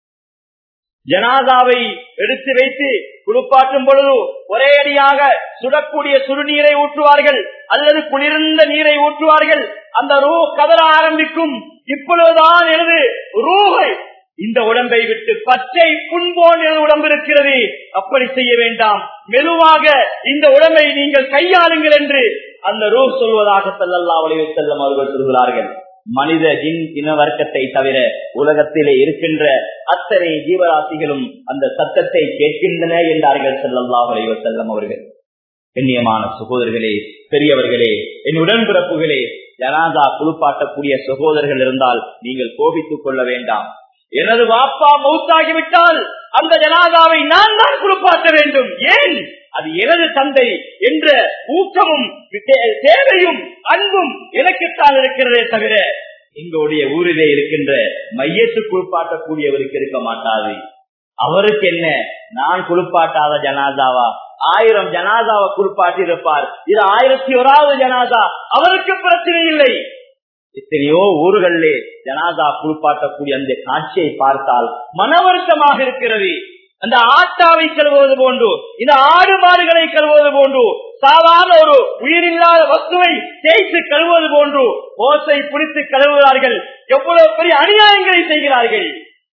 ஜனாதாவை எடுத்து வைத்து குளிப்பாட்டும் பொழுது ஒரே அடியாக சுடக்கூடிய சுடுநீரை ஊற்றுவார்கள் அல்லது குளிர்ந்த நீரை ஊற்றுவார்கள் அந்த ரூ கதற ஆரம்பிக்கும் இப்பொழுதுதான் எனது ரூகை இந்த உடம்பை விட்டு பச்சை புண்போன் எனது உடம்பு இருக்கிறது அப்படி செய்ய வேண்டாம் மெதுவாக இந்த உடம்பை நீங்கள் கையாளுங்கள் என்று அந்த ரூ சொல்வதாக செல்லல்லா வலிவை செல்லம் அவர்கள் சொல்கிறார்கள் மனித ஜின் இன வர்க்கத்தை தவிர உலகத்திலே இருக்கின்ற அத்தனை ஜீவராசிகளும் அந்த சத்தத்தை கேட்கின்றன என்றார்கள் செல்லல்லாஹ் செல்லம் அவர்கள் கண்ணியமான சகோதரர்களே பெரியவர்களே என் உடன்பிறப்புகளே ஜனாதா குளிப்பாட்டக்கூடிய சகோதரர்கள் இருந்தால் நீங்கள் கோபித்துக் கொள்ள வேண்டாம் எனது வாப்பா மௌத்தாகிவிட்டால் அந்த ஜனாதாவை நான் தான் குளிப்பாட்ட வேண்டும் ஏன் அது எனது தந்தை என்ற ஊக்கமும் தேவையும் அன்பும் எனக்குத்தான் இருக்கிறதே தவிர எங்களுடைய ஊரிலே இருக்கின்ற மையத்து குளிப்பாட்டக்கூடியவருக்கு இருக்க மாட்டாது அவருக்கு என்ன நான் குளிப்பாட்டாத ஜனாதாவா ஆயிரம் ஜனாதாவை குளிப்பாட்டி இருப்பார் இது ஆயிரத்தி ஓராவது ஜனாதா அவருக்கு பிரச்சனை இல்லை எத்தனையோ ஊர்களிலே ஜனாதா குளிப்பாட்டக்கூடிய அந்த காட்சியை பார்த்தால் மன வருத்தமாக இருக்கிறது அந்த ஆட்டாவை கழுவுவது போன்று இந்த ஆடு மாடுகளை கழுவுவது போன்று சாதாரண ஒரு உயிரில்லாத வஸ்துவை தேய்த்து கழுவுவது போன்று ஓசை பிடித்து கழுவுகிறார்கள் எவ்வளவு பெரிய அநியாயங்களை செய்கிறார்கள்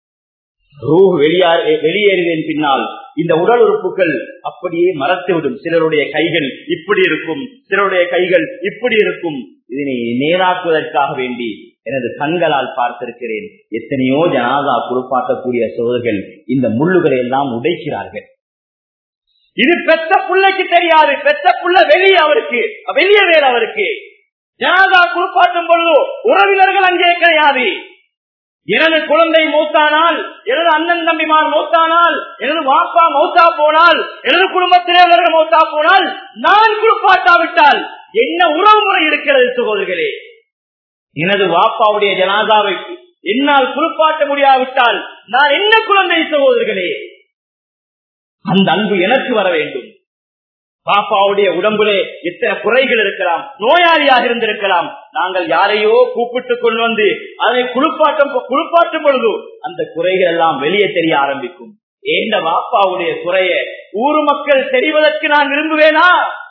வெளியேறுவேன் பின்னால் இந்த உடல் உறுப்புகள் அப்படியே மறத்துவிடும் சிலருடைய கைகள் இப்படி இருக்கும் சிலருடைய கைகள் இப்படி இருக்கும் இதனை நேராக்குவதற்காக வேண்டி எனது கண்களால் பார்த்திருக்கிறேன் எத்தனையோ ஜனாதா குளிப்பாட்டக்கூடிய சோதர்கள் இந்த முள்ளுகளை எல்லாம் உடைக்கிறார்கள் இது பெத்த புள்ளைக்கு தெரியாது பெத்த புள்ள வெளியே அவருக்கு வெளியே வேறு அவருக்கு ஜனாதா குளிப்பாட்டும் பொழுது உறவினர்கள் அங்கே கிடையாது எனது குழந்தை மூத்தானால் எனது அண்ணன் தம்பிமார் மூத்தானால் எனது வாப்பா மௌத்தா போனால் எனது குடும்பத்தினர்கள் மௌத்தா போனால் நான் குளிப்பாட்டாவிட்டால் என்ன உறவு முறை இருக்கிறது சகோதரர்களே எனது வாப்பாவுடைய ஜனாதாவை என்னால் குளிப்பாட்ட முடியாவிட்டால் நான் என்ன குழந்தை சகோதரர்களே அந்த அன்பு எனக்கு வர வேண்டும் பாப்பாவுடைய உடம்புலே எத்தனை குறைகள் இருக்கலாம் நோயாளியாக இருந்திருக்கலாம் நாங்கள் யாரையோ கூப்பிட்டு கொண்டு வந்து அதை குளிப்பாட்டம் குளிப்பாட்டும் பொழுது அந்த குறைகள் எல்லாம் வெளியே தெரிய ஆரம்பிக்கும் ஏண்ட பாப்பாவுடைய குறைய ஊர் மக்கள் தெரிவதற்கு நான் விரும்புவேனா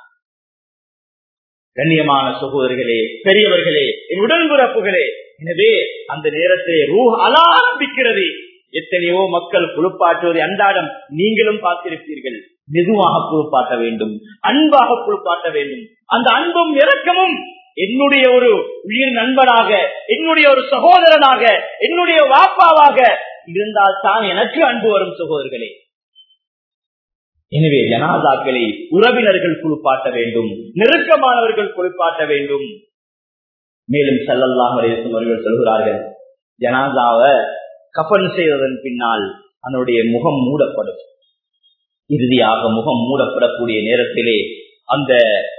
கண்ணியமான சகோதரர்களே பெரியவர்களே என் உடன்பிறப்புகளே எனவே அந்த நேரத்திலே ரூ அலா ஆரம்பிக்கிறது எத்தனையோ மக்கள் குளிப்பாற்றுவதை அன்றாடம் நீங்களும் பார்த்திருப்பீர்கள் மெதுவாக குளிப்பாட்ட வேண்டும் அன்பாக குளிப்பாட்ட வேண்டும் அந்த அன்பும் இறக்கமும் என்னுடைய ஒரு உயிர் நண்பனாக என்னுடைய ஒரு சகோதரனாக என்னுடைய வாப்பாவாக இருந்தால் தான் எனக்கு அன்பு வரும் சகோதரர்களே எனவே ஜனாதாக்களை உறவினர்கள் குளிப்பாட்ட வேண்டும் நெருக்கமானவர்கள் குளிப்பாட்ட வேண்டும் மேலும் செல்லல்லாம் அவர்கள் சொல்கிறார்கள் ஜனாதாவை கபன் செய்வதன் பின்னால் அதனுடைய முகம் மூடப்படும் இறுதியாக முகம் மூடப்படக்கூடிய நேரத்திலே அந்த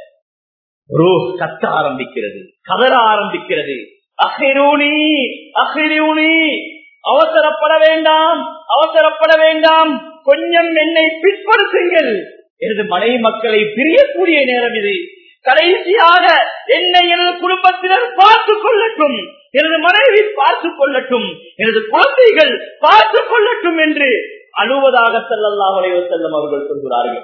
ரூஹ் கத்த ஆரம்பிக்கிறது கதற ஆரம்பிக்கிறது அகிரூனி அகிரூனி அவசரப்பட வேண்டாம் அவசரப்பட வேண்டாம் கொஞ்சம் என்னை பிற்படுத்துங்கள் எனது மனைவி மக்களை பிரியக்கூடிய நேரம் இது கடைசியாக என்னை எனது குடும்பத்தினர் பார்த்துக் கொள்ளட்டும் எனது மனைவி பார்த்துக் கொள்ளட்டும் எனது குழந்தைகள் பார்த்துக் கொள்ளட்டும் என்று அழுவதாக செல்லல்லாம் செல்லும் அவர்கள் சொல்கிறார்கள்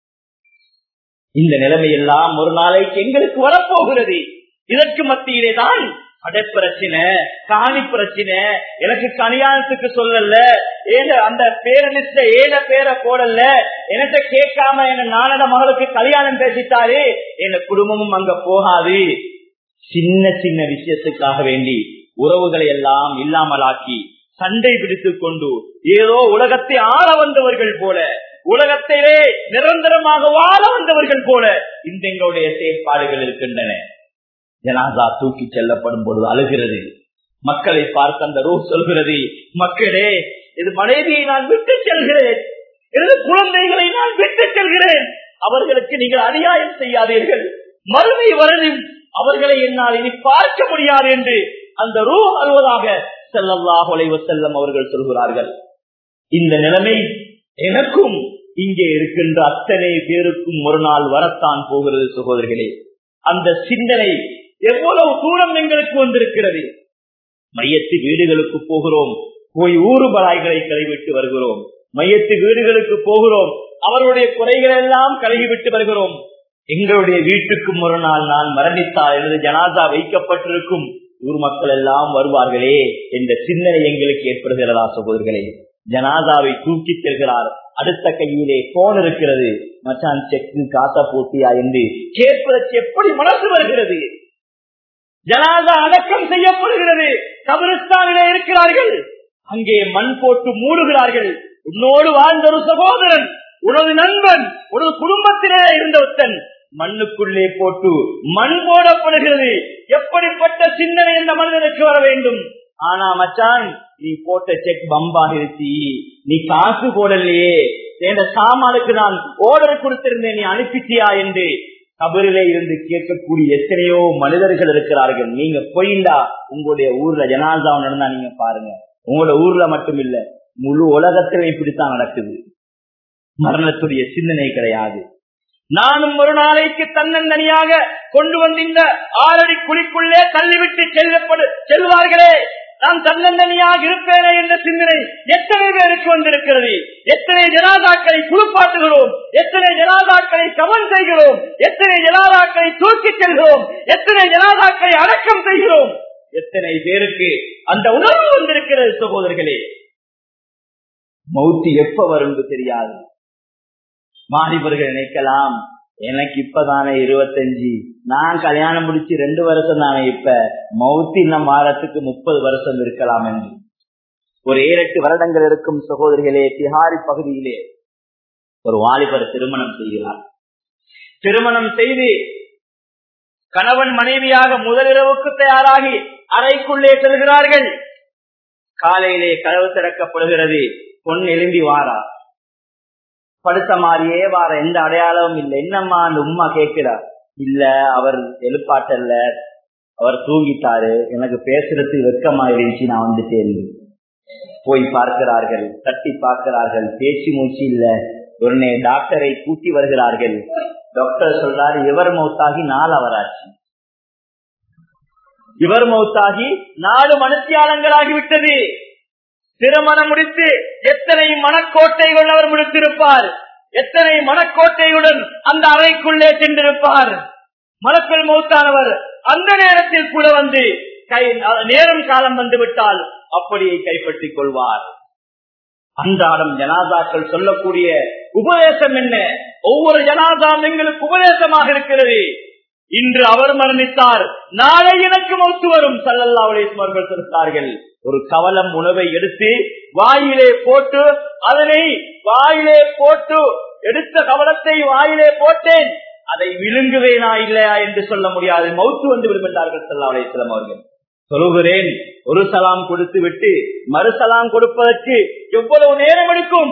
இந்த நிலைமையெல்லாம் ஒரு நாளைக்கு எங்களுக்கு வரப்போகிறது இதற்கு மத்தியிலே தான் கடை பிரச்சனை காணி பிரச்சனை எனக்கு கல்யாணத்துக்கு சொல்லல ஏத அந்த பேரலிஸ்ட ஏத பேரை போடல என்கிட்ட கேட்காம எங்க நானட மகளுக்கு கல்யாணம் பேசிட்டாரு என் குடும்பமும் அங்க போகாது சின்ன சின்ன விஷயத்துக்காக வேண்டி உறவுகளை எல்லாம் இல்லாமலாக்கி சண்டை பிடித்துக் கொண்டு ஏதோ உலகத்தை ஆள வந்தவர்கள் போல உலகத்திலே நிரந்தரமாக வாழ வந்தவர்கள் போல இந்த எங்களுடைய செயற்பாடுகள் இருக்கின்றன ஜனாதா தூக்கி செல்லப்படும் பொழுது அழுகிறது மக்களை பார்த்து அந்த ரூ சொல்கிறது மக்களே இது மனைவியை நான் விட்டு செல்கிறேன் எனது குழந்தைகளை நான் விட்டு செல்கிறேன் அவர்களுக்கு நீங்கள் அநியாயம் செய்யாதீர்கள் மறுமை வரணும் அவர்களை என்னால் இனி பார்க்க முடியாது என்று அந்த ரூ அழுவதாக செல்லல்லாஹ் செல்லம் அவர்கள் சொல்கிறார்கள் இந்த நிலைமை எனக்கும் இங்கே இருக்கின்ற அத்தனை பேருக்கும் ஒரு நாள் வரத்தான் போகிறது சகோதரர்களே அந்த சிந்தனை எவ்வளவு தூரம் எங்களுக்கு வந்திருக்கிறது மையத்து வீடுகளுக்கு போகிறோம் போய் ஊரு பலாய்களை கழுவிட்டு வருகிறோம் மையத்து வீடுகளுக்கு போகிறோம் அவருடைய குறைகள் எல்லாம் கழுவிவிட்டு வருகிறோம் எங்களுடைய வீட்டுக்கு ஒரு நாள் நான் மரணித்தால் எனது ஜனாதா வைக்கப்பட்டிருக்கும் ஊர் மக்கள் எல்லாம் வருவார்களே என்ற சிந்தனை எங்களுக்கு ஏற்படுகிறதா சகோதரர்களே ஜனாதாவை தூக்கி செல்கிறார் அடுத்த கையிலே போன் இருக்கிறது மச்சான் செக்கு காசா போட்டியா என்று கேட்பதற்கு எப்படி மனசு வருகிறது ஜனாதா அடக்கம் செய்யப்படுகிற இருக்கிறது கபரிஸ்தானிலே இருக்கிறார்கள் அங்கே மண் போட்டு மூடுகிறார்கள் உன்னோடு வாழ்ந்த ஒரு சகோதரன் உனது நண்பன் உனது குடும்பத்திலே இருந்த ஒருத்தன் மண்ணுக்குள்ளே போட்டு மண் போடப்படுகிறது எப்படிப்பட்ட சிந்தனை இந்த மனிதனுக்கு வர வேண்டும் ஆனா மச்சான் நீ போட்ட செக் பம்பாகிருச்சு நீ காசு போடலையே என்ற சாமானுக்கு நான் ஓர்டர் கொடுத்திருந்தேன் நீ அனுப்பிட்டியா என்று கபரிலே இருந்து கேட்கக்கூடிய எத்தனையோ மனிதர்கள் இருக்கிறார்கள் நீங்க போயிண்டா உங்களுடைய ஊர்ல ஜனாதாவம் நடந்தா நீங்க பாருங்க உங்களோட ஊர்ல மட்டும் இல்ல முழு உலகத்திலே இப்படித்தான் நடக்குது மரணத்துடைய சிந்தனை கிடையாது நானும் ஒரு நாளைக்கு தன்னந்தனியாக கொண்டு வந்து இந்த ஆறடி குழிக்குள்ளே தள்ளிவிட்டு செல்லப்படு செல்வார்களே நான் தன்னந்தனியாக இருப்பேனே என்ற சிந்தனை எத்தனை பேருக்கு வந்திருக்கிறது எத்தனை ஜனாதாக்களை குளிப்பாட்டுகிறோம் எத்தனை ஜனாதாக்களை கவன் செய்கிறோம் எத்தனை ஜனாதாக்களை தூக்கிச் செல்கிறோம் எத்தனை ஜனாதாக்களை அடக்கம் செய்கிறோம் எத்தனை பேருக்கு அந்த உணர்வு வந்திருக்கிறது சகோதரர்களே மௌத்தி எப்ப வரும் தெரியாது மாறிபர்கள் நினைக்கலாம் எனக்கு இப்பதானே இருபத்தஞ்சு நான் கல்யாணம் முடிச்சு ரெண்டு வருஷம் தானே இப்ப மௌத்தி இன்னும் மாறத்துக்கு முப்பது வருஷம் இருக்கலாம் என்று ஒரு ஏழு எட்டு வருடங்கள் இருக்கும் சகோதரிகளே திஹாரி பகுதியிலே ஒரு வாலிபர் திருமணம் செய்கிறார் திருமணம் செய்து கணவன் மனைவியாக முதலிரவுக்கு தயாராகி அறைக்குள்ளே செல்கிறார்கள் காலையிலே கதவு திறக்கப்படுகிறது பொன் எலும்பி வாரா படுத்த மாதிரியே வார எந்த அடையாளமும் இல்லை என்னம்மா அந்த உமா கேட்கிறார் இல்ல அவர் எழுப்பாட்டல்ல அவர் தூங்கிட்டாரு எனக்கு பேசுறதுக்கு வெக்கமா இருந்துச்சு நான் வந்துட்டேன் போய் பார்க்கிறார்கள் தட்டி பார்க்கிறார்கள் பேச்சு மூச்சு இல்ல உடனே டாக்டரை கூட்டி வருகிறார்கள் டாக்டர் சொல்றாரு இவர் மௌத்தாகி நாலு அவராச்சு இவர் மௌத்தாகி நாலு மனுஷியாளங்களாகிவிட்டது திருமணம் முடித்து எத்தனை மனக்கோட்டைகள் அவர் முடித்திருப்பார் எத்தனை மனக்கோட்டையுடன் அந்த அறைக்குள்ளே சென்றிருப்பார் மலக்கள் மௌத்தானவர் அந்த நேரத்தில் கூட வந்து கை நேரம் காலம் வந்து விட்டால் அப்படியே கைப்பற்றிக் கொள்வார் அன்றாடம் ஜனாதாக்கள் சொல்லக்கூடிய உபதேசம் என்ன ஒவ்வொரு ஜனாதாம் எங்களுக்கு உபதேசமாக இருக்கிறது இன்று அவர் மரணித்தார் நாளை எனக்கு மௌத்து வரும் சல்லல்லா அவர்கள் சொல்கிறார்கள் ஒரு கவலம் உணவை எடுத்து வாயிலே போட்டு அதனை வாயிலே போட்டு எடுத்த கவலத்தை வாயிலே போட்டேன் அதை விழுங்குவேனா இல்லையா என்று சொல்ல முடியாது மௌத்து வந்து விடுகின்றார்கள் சல்லா அலிஸ்லாம் அவர்கள் சொல்லுகிறேன் ஒரு சலாம் கொடுத்து விட்டு மறுசலாம் கொடுப்பதற்கு எவ்வளவு நேரம் எடுக்கும்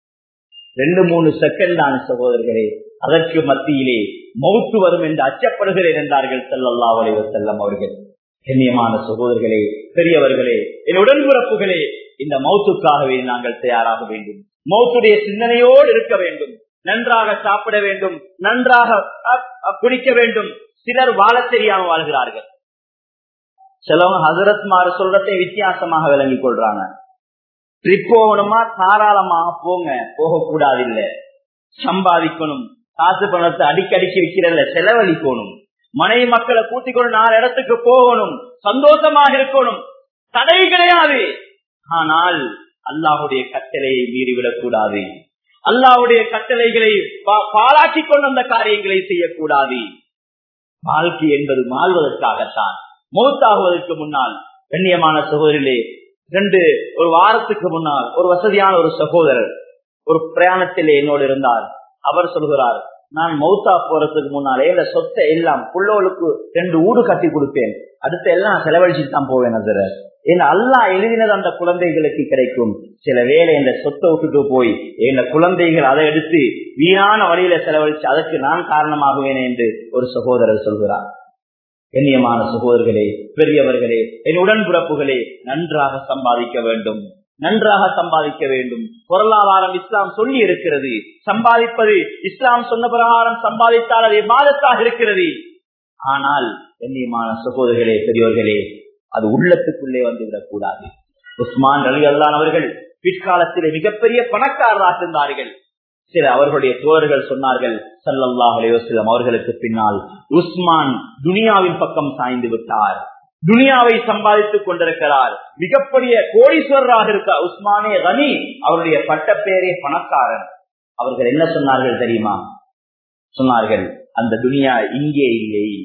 ரெண்டு மூணு செகண்ட் தான் சகோதரர்களே அதற்கு மத்தியிலே மௌத்து வரும் என்று அச்சப்படுகிறேன் என்றார்கள் செல்லல்லா வளைவர் செல்லம் அவர்கள் கண்ணியமான சகோதரர்களே பெரியவர்களே என் உடன்பிறப்புகளே இந்த மௌத்துக்காகவே நாங்கள் தயாராக வேண்டும் மௌத்துடைய சிந்தனையோடு இருக்க வேண்டும் நன்றாக சாப்பிட வேண்டும் நன்றாக குடிக்க வேண்டும் சிலர் வாழ தெரியாம வாழ்கிறார்கள் சிலவங்க ஹசரத் மாறு சொல்றதை வித்தியாசமாக விளங்கிக் கொள்றாங்க ட்ரிப் போகணுமா தாராளமாக போங்க போகக்கூடாது இல்ல சம்பாதிக்கணும் காசு பணத்தை அடிக்கடிக்கு வைக்கிறல்ல செலவழிக்கணும் மனைவி மக்களை கூட்டிக் கொண்டு நாலு இடத்துக்கு போகணும் சந்தோஷமாக இருக்கணும் தடை கிடையாது ஆனால் அல்லாஹுடைய கட்டளையை மீறிவிடக் கூடாது அல்லாவுடைய கட்டளைகளை பாராட்டி கொண்டு அந்த காரியங்களை செய்யக்கூடாது வாழ்க்கை என்பது மாழ்வதற்காகத்தான் மௌத்தாகுவதற்கு முன்னால் கண்ணியமான சகோதரிலே ரெண்டு ஒரு வாரத்துக்கு முன்னால் ஒரு வசதியான ஒரு சகோதரர் ஒரு பிரயாணத்திலே என்னோடு இருந்தார் அவர் சொல்கிறார் நான் மௌத்தா போறதுக்கு முன்னாலே இந்த சொத்தை எல்லாம் புள்ளோளுக்கு ரெண்டு ஊடு கட்டி கொடுப்பேன் அடுத்த எல்லாம் செலவழிச்சுட்டு தான் போவேன் அதுல ஏன்னா அல்லா எழுதினது அந்த குழந்தைகளுக்கு கிடைக்கும் சில வேலை இந்த சொத்தை விட்டுட்டு போய் எங்க குழந்தைகள் அதை எடுத்து வீணான வழியில செலவழிச்சு அதற்கு நான் காரணமாகுவேன் என்று ஒரு சகோதரர் சொல்கிறார் கண்ணியமான சகோதரர்களே பெரியவர்களே என் உடன்பிறப்புகளே நன்றாக சம்பாதிக்க வேண்டும் நன்றாக சம்பாதிக்க வேண்டும் பொருளாதாரம் இஸ்லாம் சொல்லி இருக்கிறது சம்பாதிப்பது இஸ்லாம் சொன்ன பிரகாரம் சம்பாதித்தால் அது மாதத்தாக இருக்கிறது ஆனால் கண்ணியமான சகோதரர்களே பெரியவர்களே அது உள்ளத்துக்குள்ளே வந்துவிடக் கூடாது உஸ்மான் அலி அல்லான் அவர்கள் பிற்காலத்திலே மிகப்பெரிய பணக்காரராக இருந்தார்கள் சில அவர்களுடைய தோழர்கள் சொன்னார்கள் சல்லல்லாஹ் அலையோசலம் அவர்களுக்கு பின்னால் உஸ்மான் துனியாவின் பக்கம் சாய்ந்து விட்டார் துனியாவை சம்பாதித்துக் கொண்டிருக்கிறார் மிகப்பெரிய கோடீஸ்வரராக இருக்கார் உஸ்மானே ரனி அவருடைய பட்டப்பேரே பணக்காரன் அவர்கள் என்ன சொன்னார்கள் தெரியுமா சொன்னார்கள் அந்த துனியா இங்கே இல்லை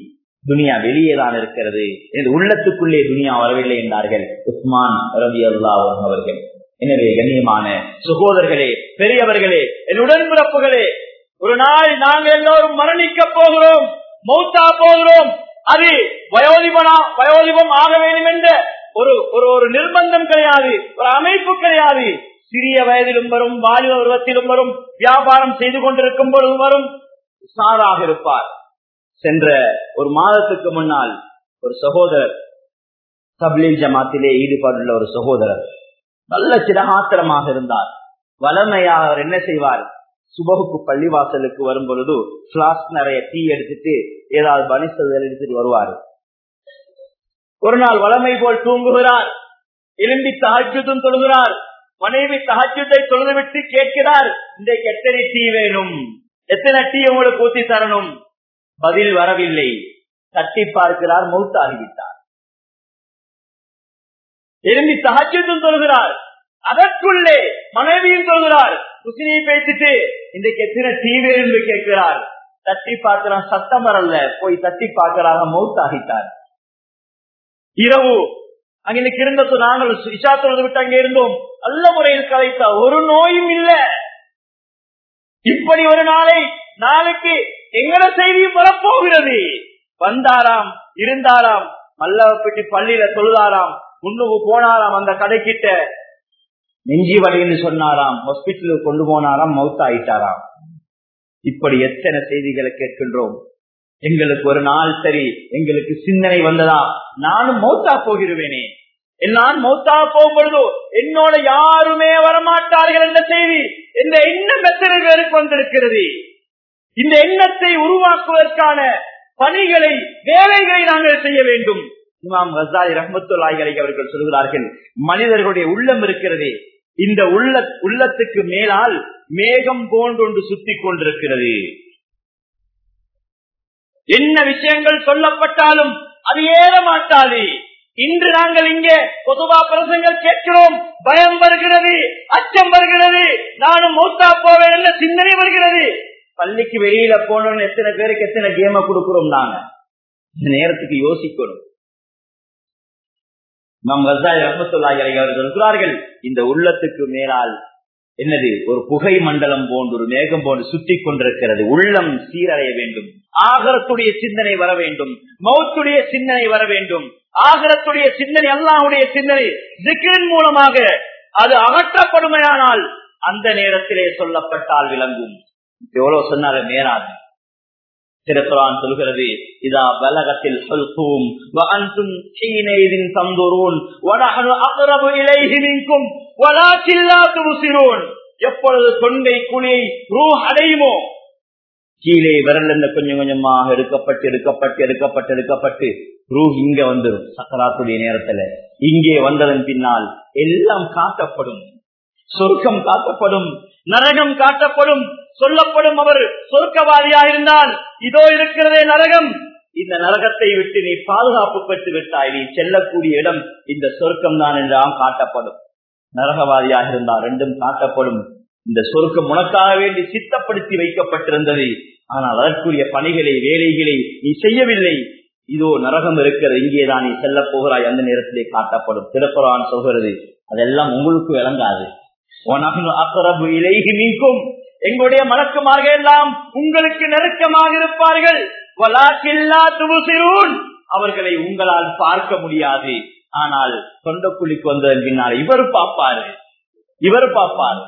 துனியா வெளியே தான் இருக்கிறது எனது உள்ளத்துக்குள்ளே துனியா வரவில்லை என்றார்கள் உஸ்மான் ரவி அல்லா அவர்கள் எனவே கண்ணியமான சகோதரர்களே பெரியவர்களே என் உடன்பிறப்புகளே ஒரு நாள் நாங்கள் எல்லோரும் மரணிக்க போகிறோம் மௌத்தா போகிறோம் அது வயோதிபனா வயோதிபம் ஆக வேண்டும் என்ற ஒரு ஒரு ஒரு நிர்பந்தம் கிடையாது ஒரு அமைப்பு கிடையாது சிறிய வயதிலும் வரும் வாலிப உருவத்திலும் வரும் வியாபாரம் செய்து கொண்டிருக்கும் பொழுதும் வரும் சாராக இருப்பார் சென்ற ஒரு மாதத்துக்கு முன்னால் ஒரு சகோதரர் தப்லீல் ஜமாத்திலே ஈடுபாடுள்ள ஒரு சகோதரர் நல்ல சிரகாத்திரமாக இருந்தார் வளமையாக அவர் என்ன செய்வார் சுபகுக்கு பள்ளிவாசலுக்கு வரும் பொழுது பிளாஸ்க் நிறைய டீ எடுத்துட்டு ஏதாவது பனிசல் எடுத்துட்டு வருவார் ஒரு நாள் வளமை போல் தூங்குகிறார் எழும்பி தகஜுதும் தொழுகிறார் மனைவி தகஜத்தை தொழுதுவிட்டு கேட்கிறார் இன்றைக்கு எத்தனை டீ வேணும் எத்தனை டீ உங்களுக்கு ஊத்தி தரணும் பதில் வரவில்லை தட்டி பார்க்கிறார் மௌத்தாகிவிட்டார் எழும்பி தகஜத்தும் தொழுகிறார் அதற்குள்ளே மனைவியும் சொல்கிறார் குசினியை பேசிட்டு இன்றைக்கு எத்தனை டிவி என்று கேட்கிறார் தட்டி பார்க்கிறான் சத்தம் வரல போய் தட்டி பார்க்கிறாங்க மௌத்தாகிட்டார் இரவு அங்கே இருந்தது நாங்கள் இஷா தொழுது விட்டு அங்கே இருந்தோம் நல்ல முறையில் கலைத்தா ஒரு நோயும் இல்ல இப்படி ஒரு நாளை நாளைக்கு எங்கட செய்தியும் வரப்போகிறது வந்தாராம் இருந்தாராம் மல்லவப்பட்டி பள்ளியில தொழுதாராம் முன்னுக்கு போனாராம் அந்த கடைக்கிட்ட நெஞ்சி வலின்னு சொன்னாராம் ஹாஸ்பிட்டலுக்கு கொண்டு போனாராம் மவுத் ஆயிட்டாராம் இப்படி எத்தனை செய்திகளை கேட்கின்றோம் எங்களுக்கு ஒரு நாள் சரி எங்களுக்கு சிந்தனை வந்ததா நானும் மௌத்தா போகிறவேனே நான் மௌத்தா போகும்பொழுது என்னோட யாருமே வரமாட்டார்கள் என்ற செய்தி இந்த எண்ணம் எத்தனை பேருக்கு வந்திருக்கிறது இந்த எண்ணத்தை உருவாக்குவதற்கான பணிகளை வேலைகளை நாங்கள் செய்ய வேண்டும் இமாம் ஹசாரி ரஹமத்துல்லாய்களை அவர்கள் சொல்கிறார்கள் மனிதர்களுடைய உள்ளம் இருக்கிறதே இந்த உள்ள உள்ளத்துக்கு மேலால் மேகம் போன்றொன்று சுத்தி கொண்டிருக்கிறது என்ன விஷயங்கள் சொல்லப்பட்டாலும் அது ஏற மாட்டாது இன்று நாங்கள் இங்கே பொதுவா பிரசங்கள் கேட்கிறோம் பயம் வருகிறது அச்சம் வருகிறது நானும் மூத்தா போவேன் என்ற சிந்தனை வருகிறது பள்ளிக்கு வெளியில போனோம் எத்தனை பேருக்கு எத்தனை கேம கொடுக்கிறோம் நாங்க இந்த நேரத்துக்கு யோசிக்கணும் நம் வசாய் ரஹமத்துல்லாஹி அவர்கள் சொல்கிறார்கள் இந்த உள்ளத்துக்கு மேலால் என்னது ஒரு புகை மண்டலம் போன்று ஒரு மேகம் போன்று சுற்றி கொண்டிருக்கிறது உள்ளம் சீரடைய வேண்டும் ஆகரத்துடைய சிந்தனை வர வேண்டும் மௌத்துடைய சிந்தனை வர வேண்டும் ஆகரத்துடைய சிந்தனை அல்லாவுடைய சிந்தனை சிக்கிரின் மூலமாக அது அகற்றப்படுமையானால் அந்த நேரத்திலே சொல்லப்பட்டால் விளங்கும் எவ்வளவு சொன்னாரு மேராது திருக்குறான் சொல்கிறது இதா பலகத்தில் சொல்கும் எப்பொழுது தொண்டை குழியை ரூ அடையுமோ கீழே விரல் இந்த கொஞ்சம் கொஞ்சமாக எடுக்கப்பட்டு எடுக்கப்பட்டு எடுக்கப்பட்டு எடுக்கப்பட்டு ரூ இங்க வந்துடும் சக்கராத்துடைய நேரத்துல இங்கே வந்ததன் பின்னால் எல்லாம் காட்டப்படும் சொர்க்கம் காட்டப்படும் நரகம் காட்டப்படும் சொல்லப்படும் அவர் சொர்க்கவாதியா இருந்தால் இதோ இருக்கிறதே நரகம் இந்த நரகத்தை விட்டு நீ பாதுகாப்பு பெற்று விட்டாய் நீ செல்லக்கூடிய இடம் இந்த சொர்க்கம் தான் என்றாம் காட்டப்படும் நரகவாதியாக இருந்தால் ரெண்டும் காட்டப்படும் இந்த சொர்க்கம் உனக்காக வேண்டி சித்தப்படுத்தி வைக்கப்பட்டிருந்தது ஆனால் அதற்குரிய பணிகளை வேலைகளை நீ செய்யவில்லை இதோ நரகம் இருக்கிறது இங்கேதான் நீ செல்ல போகிறாய் அந்த நேரத்திலே காட்டப்படும் திருக்குறான் சொல்கிறது அதெல்லாம் உங்களுக்கு விளங்காது நீக்கும் எங்களுடைய மலக்குமார்கள் எல்லாம் உங்களுக்கு நெருக்கமாக இருப்பார்கள் அவர்களை உங்களால் பார்க்க முடியாது ஆனால் தொண்டக்குழிக்கு வந்ததன் பின்னால் இவர் பார்ப்பாரு இவர் பார்ப்பார்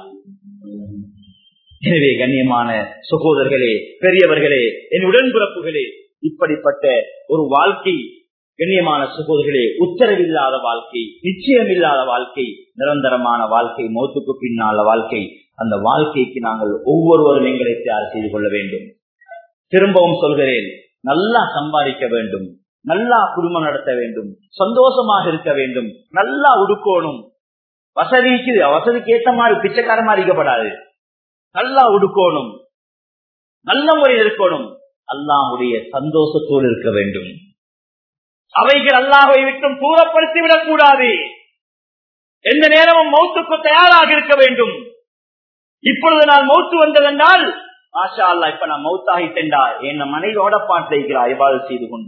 எனவே கண்ணியமான சகோதரர்களே பெரியவர்களே என் உடன்பிறப்புகளே இப்படிப்பட்ட ஒரு வாழ்க்கை கண்ணியமான சகோதரர்களே உத்தரவில்லாத வாழ்க்கை நிச்சயம் இல்லாத வாழ்க்கை நிரந்தரமான வாழ்க்கை மௌத்துக்கு பின்னால வாழ்க்கை அந்த வாழ்க்கைக்கு நாங்கள் ஒவ்வொருவரும் எங்களை தயார் செய்து கொள்ள வேண்டும் திரும்பவும் சொல்கிறேன் நல்லா சம்பாதிக்க வேண்டும் நல்லா குடும்பம் நடத்த வேண்டும் சந்தோஷமாக இருக்க வேண்டும் நல்லா உடுக்கணும் வசதிக்கு வசதிக்கு ஏற்ற மாதிரி பிச்சைக்கார மாதிரி இருக்கப்படாது நல்லா உடுக்கணும் நல்ல முறையில் இருக்கணும் அல்லாவுடைய சந்தோஷத்தோடு இருக்க வேண்டும் அவைகள் அல்லாஹை விட்டும் தூரப்படுத்தி விடக்கூடாது எந்த நேரமும் மௌத்துக்கு தயாராக இருக்க வேண்டும் இப்பொழுது நான் மௌத்து வந்ததென்றால் ஆஷா அல்லா இப்ப நான் மௌத்தாகிட்டேன்டா என் மனைவியோட பாட்டிருக்கிறார் இவ்வாறு செய்து கொண்டு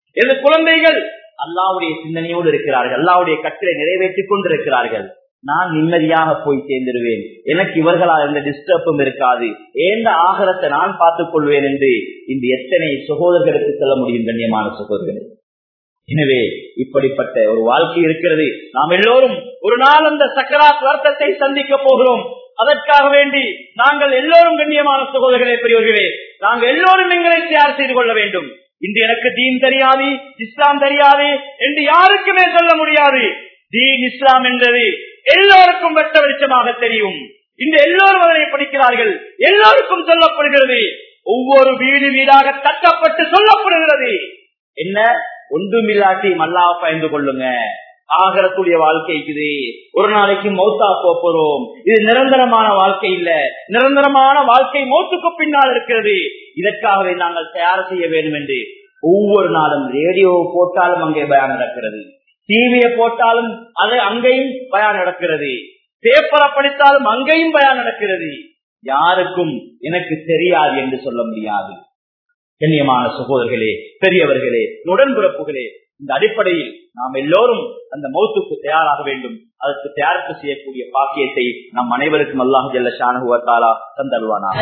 எனது குழந்தைகள் அல்லாவுடைய சிந்தனையோடு இருக்கிறார்கள் அல்லாவுடைய கட்டளை நிறைவேற்றிக் கொண்டிருக்கிறார்கள் நான் நிம்மதியாக போய் சேர்ந்துருவேன் எனக்கு இவர்களால் எந்த டிஸ்டர்பும் இருக்காது ஏந்த ஆகரத்தை நான் பார்த்துக் கொள்வேன் என்று இந்த எத்தனை சகோதரர்களுக்கு சொல்ல முடியும் கண்ணியமான சகோதரர்கள் எனவே இப்படிப்பட்ட ஒரு வாழ்க்கை இருக்கிறது நாம் எல்லோரும் ஒரு நாள் அந்த சக்கராத் வருத்தத்தை சந்திக்க போகிறோம் அதற்காக வேண்டி நாங்கள் எல்லோரும் கண்ணியமான சகோதரர்களே பெரியவர்களே நாங்கள் எல்லோரும் எங்களை தயார் செய்து கொள்ள வேண்டும் இன்று எனக்கு தீன் தெரியாது இஸ்லாம் தெரியாது என்று யாருக்குமே சொல்ல முடியாது தீன் இஸ்லாம் என்றது எல்லோருக்கும் வெட்ட வெளிச்சமாக தெரியும் இந்த எல்லோரும் அதனை படிக்கிறார்கள் எல்லோருக்கும் சொல்லப்படுகிறது ஒவ்வொரு வீடு வீடாக தட்டப்பட்டு சொல்லப்படுகிறது என்ன ஒன்றுமில்லாட்டி மல்லாவ பயந்து கொள்ளுங்க ஆகரக்கூடிய வாழ்க்கை இது ஒரு நாளைக்கு மௌத்தா போறோம் இது நிரந்தரமான வாழ்க்கை இல்ல நிரந்தரமான வாழ்க்கை மௌத்துக்கு பின்னால் இருக்கிறது இதற்காகவே நாங்கள் தயார் செய்ய வேண்டும் என்று ஒவ்வொரு நாளும் ரேடியோ போட்டாலும் அங்கே பயம் நடக்கிறது டிவியை போட்டாலும் அது அங்கேயும் பயம் நடக்கிறது பேப்பரை படித்தாலும் அங்கேயும் பயம் நடக்கிறது யாருக்கும் எனக்கு தெரியாது என்று சொல்ல முடியாது கண்ணியமான சகோதரர்களே பெரியவர்களே உடன்பிறப்புகளே இந்த அடிப்படையில் நாம் எல்லோரும் அந்த மௌத்துக்கு தயாராக வேண்டும் அதற்கு தயாரிப்பு செய்யக்கூடிய பாக்கியத்தை நம் அனைவருக்கும் அல்லாஹ் ஜல்ல ஷானுவத்தாலா தந்தல்வானா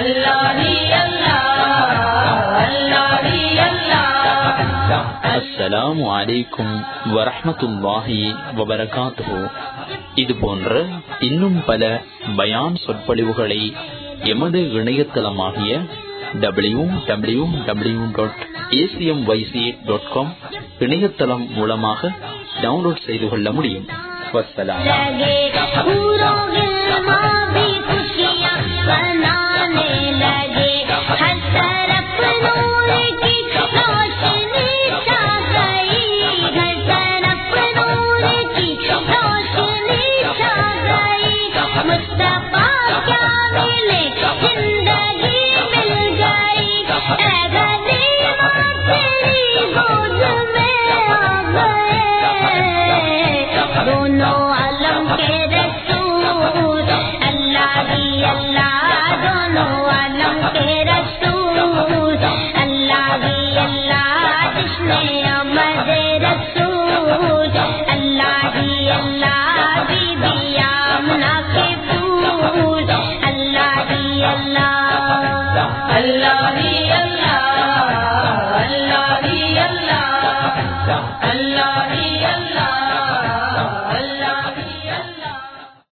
அஸ்ஸலாமு அலைக்கும் வரஹமத்துல்லாஹி வபரகாத்துஹு இது போன்ற இன்னும் பல பயான் சொற்பொழிவுகளை எமது இணையதளமாகிய W W W dot ACM YC dot com இணையதளம் மூலமாக டவுன்லோட் செய்து கொள்ள முடியும் வசலாம் लगे पूरों गिलमा भी खुशियाँ मनाने लगे